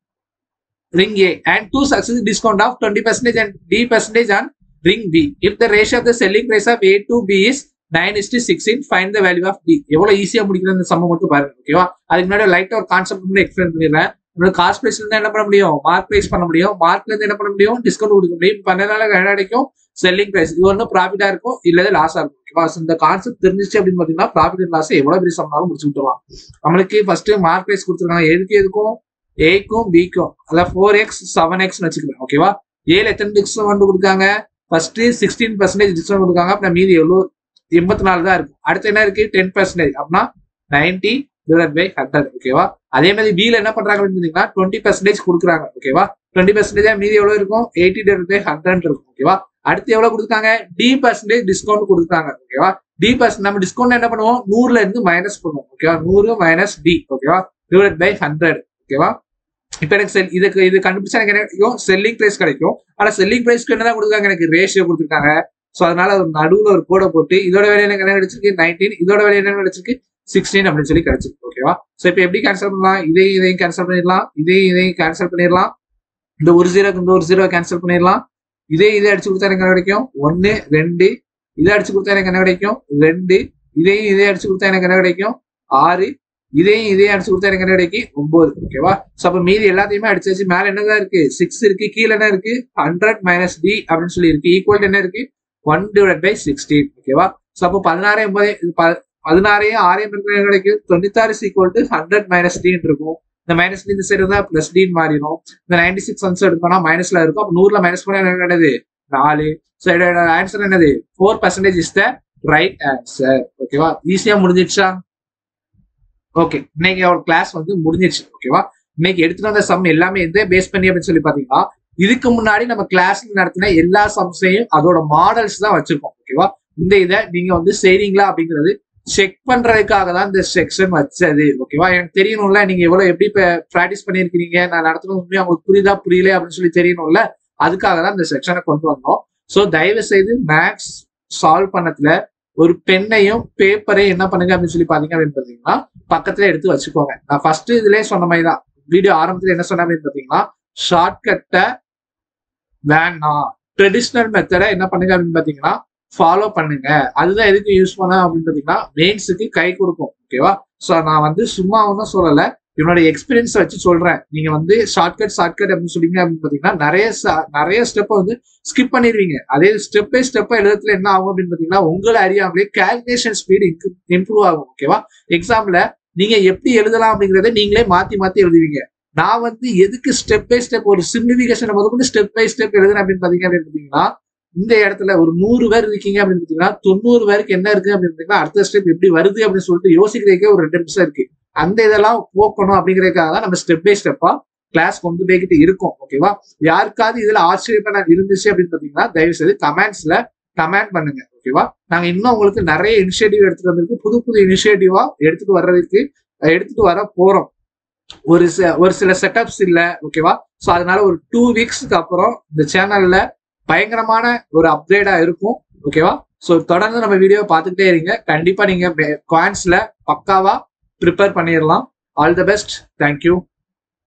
Speaker 1: ring A and two successive discount of 20 percentage and D percentage on ring B. If the ratio of the selling price of A to B is 9 is to 16, find the value of D. எவ்வளவு ஈஸியா முடிக்கிற இந்த சம்ம மட்டும் பாருங்க ஓகேவா அதுக்கு முன்னாடி லைட்டா ஒரு கான்செப்ட் மட்டும் எக்ஸ்பிளைன் பண்ணிடுறேன் நம்மளோட காஸ்ட் பிரைஸ்ல இருந்து என்ன பண்ண முடியும் மார்க் பிரைஸ் பண்ண முடியும் மார்க்ல இருந்து என்ன பண்ண முடியும் டிஸ்கவுண்ட் கொடுக்க முடியும் பண்ணனால என்ன கிடைக்கும் செல்லிங் பிரைஸ் இது ஒன்றும் ப்ராஃபிட்டா இருக்கும் இல்லது லாஸா இருக்கும் ஓகேவா So, இந்த கான்செப்ட் தெரிஞ்சிச்சு அப்படின்னு பாத்தீங்கன்னா ப்ராஃபிட் அண்ட் லாஸ் எவ்வளவு பெரிய சம்னாலும் முடிச்சு விட்டுருவான் நம்மளுக்கு ஃபர்ஸ்ட் மார்க் பிரைஸ் கொடுத்துருக்காங்க எதுக்கு எதுக்கும் ஏக்கும் பிக்கும் அதாவது ஃபோர் எக்ஸ் செவன் எக்ஸ் வச்சுக்கிறேன் ஓகேவா ஏழு எத்தனை டிஸ்கவுண்ட் கொடுத்தாங்க ஃபர்ஸ்ட் சிக்ஸ்டீன் பர்சன்டேஜ் டிஸ்கவுண்ட் கொடுக்காங்க அப்புறம் மீதி எவ்வளோ எண்பத்தி நாலு தான் இருக்கு அடுத்து என்ன இருக்கு டென் பர்சன்டேஜ் அப்படின்னா நைன்டி டிவைட் பை ஹண்ட்ரட் ஓகேவா அதே மாதிரி பில என்ன பண்றாங்க அப்படின்னு பாத்தீங்கன்னா டுவெண்ட்டி பர்சன்டேஜ் கொடுக்குறாங்க ஓகேவா டுவெண்ட்டி பர்சன்டேஜ் மீதி எவ்வளவு இருக்கும் எயிட்டி டிவைட் பை ஹண்ட்ரட் இருக்கும் ஓகேவா அடுத்து எவ்வளவு கொடுத்தாங்க டி பர்சன்டேஜ் டிஸ்கவுண்ட் கொடுத்தாங்க ஓகேவா டி பர்சன்ட் நம்ம டிஸ்கவுண்ட் என்ன பண்ணுவோம் நூறுல இருந்து மைனஸ் பண்ணுவோம் ஓகேவா நூறு மைனஸ் டி ஓகேவா டிவைட் பை ஹண்ட்ரட் ஓகேவா இப்ப எனக்கு செல் இதுக்கு இது கண்டுபிடிச்சா எனக்கு என்ன கிடைக்கும் செல்லிங் பிரைஸ் கிடைக்கும் ஆனா செல்லிங் பிரைஸ்க்கு என்னதான் கொடுத்தாங்க எனக்கு ரேஷியோ கொடுத்துருக்காங்க சோ அதனால ஒரு நடுவுல ஒரு கோடை போட்டு இதோட வேலை எனக்கு என்ன கிடைச்சிருக்கு நைன்டீன் இதோட வேலை என்ன கிடைச்சிருக்கு சிக்ஸ்டீன் அப்படின்னு சொல்லி கிடைச்சிருக்கு ஓகேவா சோ இப்போ எப்படி கேன்சல் பண்ணலாம் இதையும் இதையும் கேன்சல் பண்ணிடலாம் இதையும் இதையும் கேன்சல் பண்ணிடலாம் இந்த ஒரு ஜீரோக்கு இந்த ஒரு ஜீரோ கேன்சல் பண்ணிடலாம் இதே இதை அடிச்சு கொடுத்தா எனக்கு என்ன கிடைக்கும் ஒன்னு ரெண்டு இதை அடிச்சு கொடுத்தா எனக்கு என்ன கிடைக்கும் ரெண்டு இதையும் இதையும் அடிச்சு கொடுத்தா எனக்கு என்ன கிடைக்கும் ஆறு இதையும் இதையும் அடிச்சு கொடுத்தா எனக்கு என்ன கிடைக்கும் ஒன்பது ஓகேவா சோ அப்ப மீதி எல்லாத்தையுமே அடிச்சு வச்சு மேல என்னதான் இருக்கு சிக்ஸ் இருக்கு கீழே என்ன இருக்கு ஹண்ட்ரட் மைனஸ் டி அப்படின்னு சொல்லி இருக்கு ஈக்குவல் என்ன இருக்கு ஒன் டிவைட் பை சிக்ஸ்டீன் ஓகேவா சோ அப்போ பதினாறு எண்பது இது ப- பதினாறையும் ஆறையும் இருக்கிற கிடைக்கும் தொண்ணூத்தாறு ஈக்குவல் டு ஹண்ட்ரட் மைனஸ் டின்னு இருக்கும் இந்த மைனஸ்ல இந்த சைடு இருந்தா பிளஸ் டின்னு மாறிடும் இந்த நைன்டி சிக்ஸ் வந்து எடுத்தோம்னா மைனஸ்ல இருக்கும் அப்போ நூறுல மைனஸ் பண்ணா என்னது நாலு ஸோ ஆன்சர் என்னது four percentage is the right answer ஓகேவா ஈஸியா முடிஞ்சிடுச்சா ஓகே இன்னைக்கு ஒரு கிளாஸ் வந்து முடிஞ்சிடுச்சு ஓகேவா இன்னைக்கு எடுத்துட்டு வந்த சம் எல்லாமே எதை பேஸ் பண்ணி அப்படின்னு சொல்லி பாத்தீங்கன்னா இதுக்கு முன்னாடி நம்ம கிளாஸ் நடத்தின எல்லா சம்ஸையும் அதோட மாடல்ஸ் தான் வச்சிருக்கோம் ஓகேவா இந்த இதை நீங்க வந்து செய்றீங்களா அப்படிங்கிறது செக் பண்றதுக்காக தான் இந்த செக்ஷன் வச்சது ஓகேவா எனக்கு தெரியணும்ல நீங்க எவ்வளவு எப்படி ப்ராக்டிஸ் பண்ணிருக்கீங்க நான் நடத்துறது உண்மையா உங்களுக்கு புரியுதா புரியல அப்படின்னு சொல்லி தெரியணும்ல அதுக்காக தான் இந்த செக்ஷனை கொண்டு வந்தோம் ஸோ தயவு செய்து மேக்ஸ் சால்வ் பண்ணதுல ஒரு பெண்ணையும் பேப்பரையும் என்ன பண்ணுங்க அப்படின்னு சொல்லி பாத்தீங்க அப்படின்னு பாத்தீங்கன்னா பக்கத்துல எடுத்து வச்சுக்கோங்க நான் ஃபர்ஸ்ட் இதுலயே சொன்ன மாதிரி தான் வீடியோ ஆரம்பத்துல என்ன சொன்ன அப்படின்னு பாத்தீங்கன்னா ஷார்ட்கட்டை வேணாம் ட்ரெடிஷ்னல் மெத்தடை என்ன பண்ணுங்க அப்படின்னு பாத்தீங்கன்னா ஃபாலோ பண்ணுங்க அதுதான் எதுக்கு யூஸ் பண்ண அப்படின்னு பாத்தீங்கன்னா மெயின்ஸுக்கு கை கொடுக்கும் ஓகேவா ஸோ நான் வந்து சும்மா ஒன்றும் சொல்லல என்னோட எக்ஸ்பீரியன்ஸ் வச்சு சொல்றேன் நீங்க வந்து ஷார்ட்கட் ஷார்ட்கட் அப்படின்னு சொல்லிங்க அப்படின்னு பாத்தீங்கன்னா நிறைய நிறைய ஸ்டெப்பை வந்து ஸ்கிப் பண்ணிடுவீங்க அதே ஸ்டெப் பை ஸ்டெப்பா எழுதத்துல என்ன ஆகும் அப்படின்னு பாத்தீங்கன்னா உங்களை அறியாமலே கால்குலேஷன் ஸ்பீடு இம்ப்ரூவ் ஆகும் ஓகேவா எக்ஸாம்ல நீங்க எப்படி எழுதலாம் அப்படிங்கறத நீங்களே மாத்தி மாத்தி எழுதுவீங்க நான் வந்து எதுக்கு ஸ்டெப் பை ஸ்டெப் ஒரு சிம்பிளிபிகேஷன் முதல்ல ஸ்டெப் பை ஸ்டெப் எழுதுறேன் அப்படின்னு பாத்தீங்க அப்படின்னு பாத்தீங்கன்னா இந்த இடத்துல ஒரு நூறு பேர் இருக்கீங்க அப்படின்னு பாத்தீங்கன்னா தொண்ணூறு பேருக்கு என்ன இருக்கு அப்படின்னு பாத்தீங்கன்னா அடுத்த ஸ்டெப் எப்படி வருது அப்படின்னு சொல்லிட்டு யோசிக்கிறதுக்கே ஒரு ரெண்டு நிமிஷம் இருக்கு அந்த இதெல்லாம் போக்கணும் அப்படிங்கறதுக்காக தான் நம்ம ஸ்டெப் பை ஸ்டெப்பா கிளாஸ் கொண்டு போய்கிட்டு இருக்கோம் ஓகேவா யாருக்காவது இதுல ஆச்சரியப்பட இருந்துச்சு அப்படின்னு பாத்தீங்கன்னா தயவு செய்து கமெண்ட்ஸ்ல கமெண்ட் பண்ணுங்க ஓகேவா நாங்க இன்னும் உங்களுக்கு நிறைய இனிஷியேட்டிவ் எடுத்துட்டு வந்திருக்கு புது புது இனிஷியேட்டிவா எடுத்துட்டு வர்றதுக்கு எடுத்துட்டு வர போறோம் ஒரு ஒரு சில செட்டப்ஸ் இல்ல ஓகேவா ஸோ அதனால ஒரு டூ வீக்ஸ்க்கு அப்புறம் இந்த சேனல்ல பயங்கரமான ஒரு அப்கிரேடா இருக்கும் ஓகேவா ஸோ தொடர்ந்து நம்ம வீடியோ பார்த்துக்கிட்டே இருங்க கண்டிப்பா நீங்க குவான்ஸ்ல பக்காவா ப்ரிப்பேர் பண்ணிடலாம் ஆல் த பெஸ்ட் தேங்க்யூ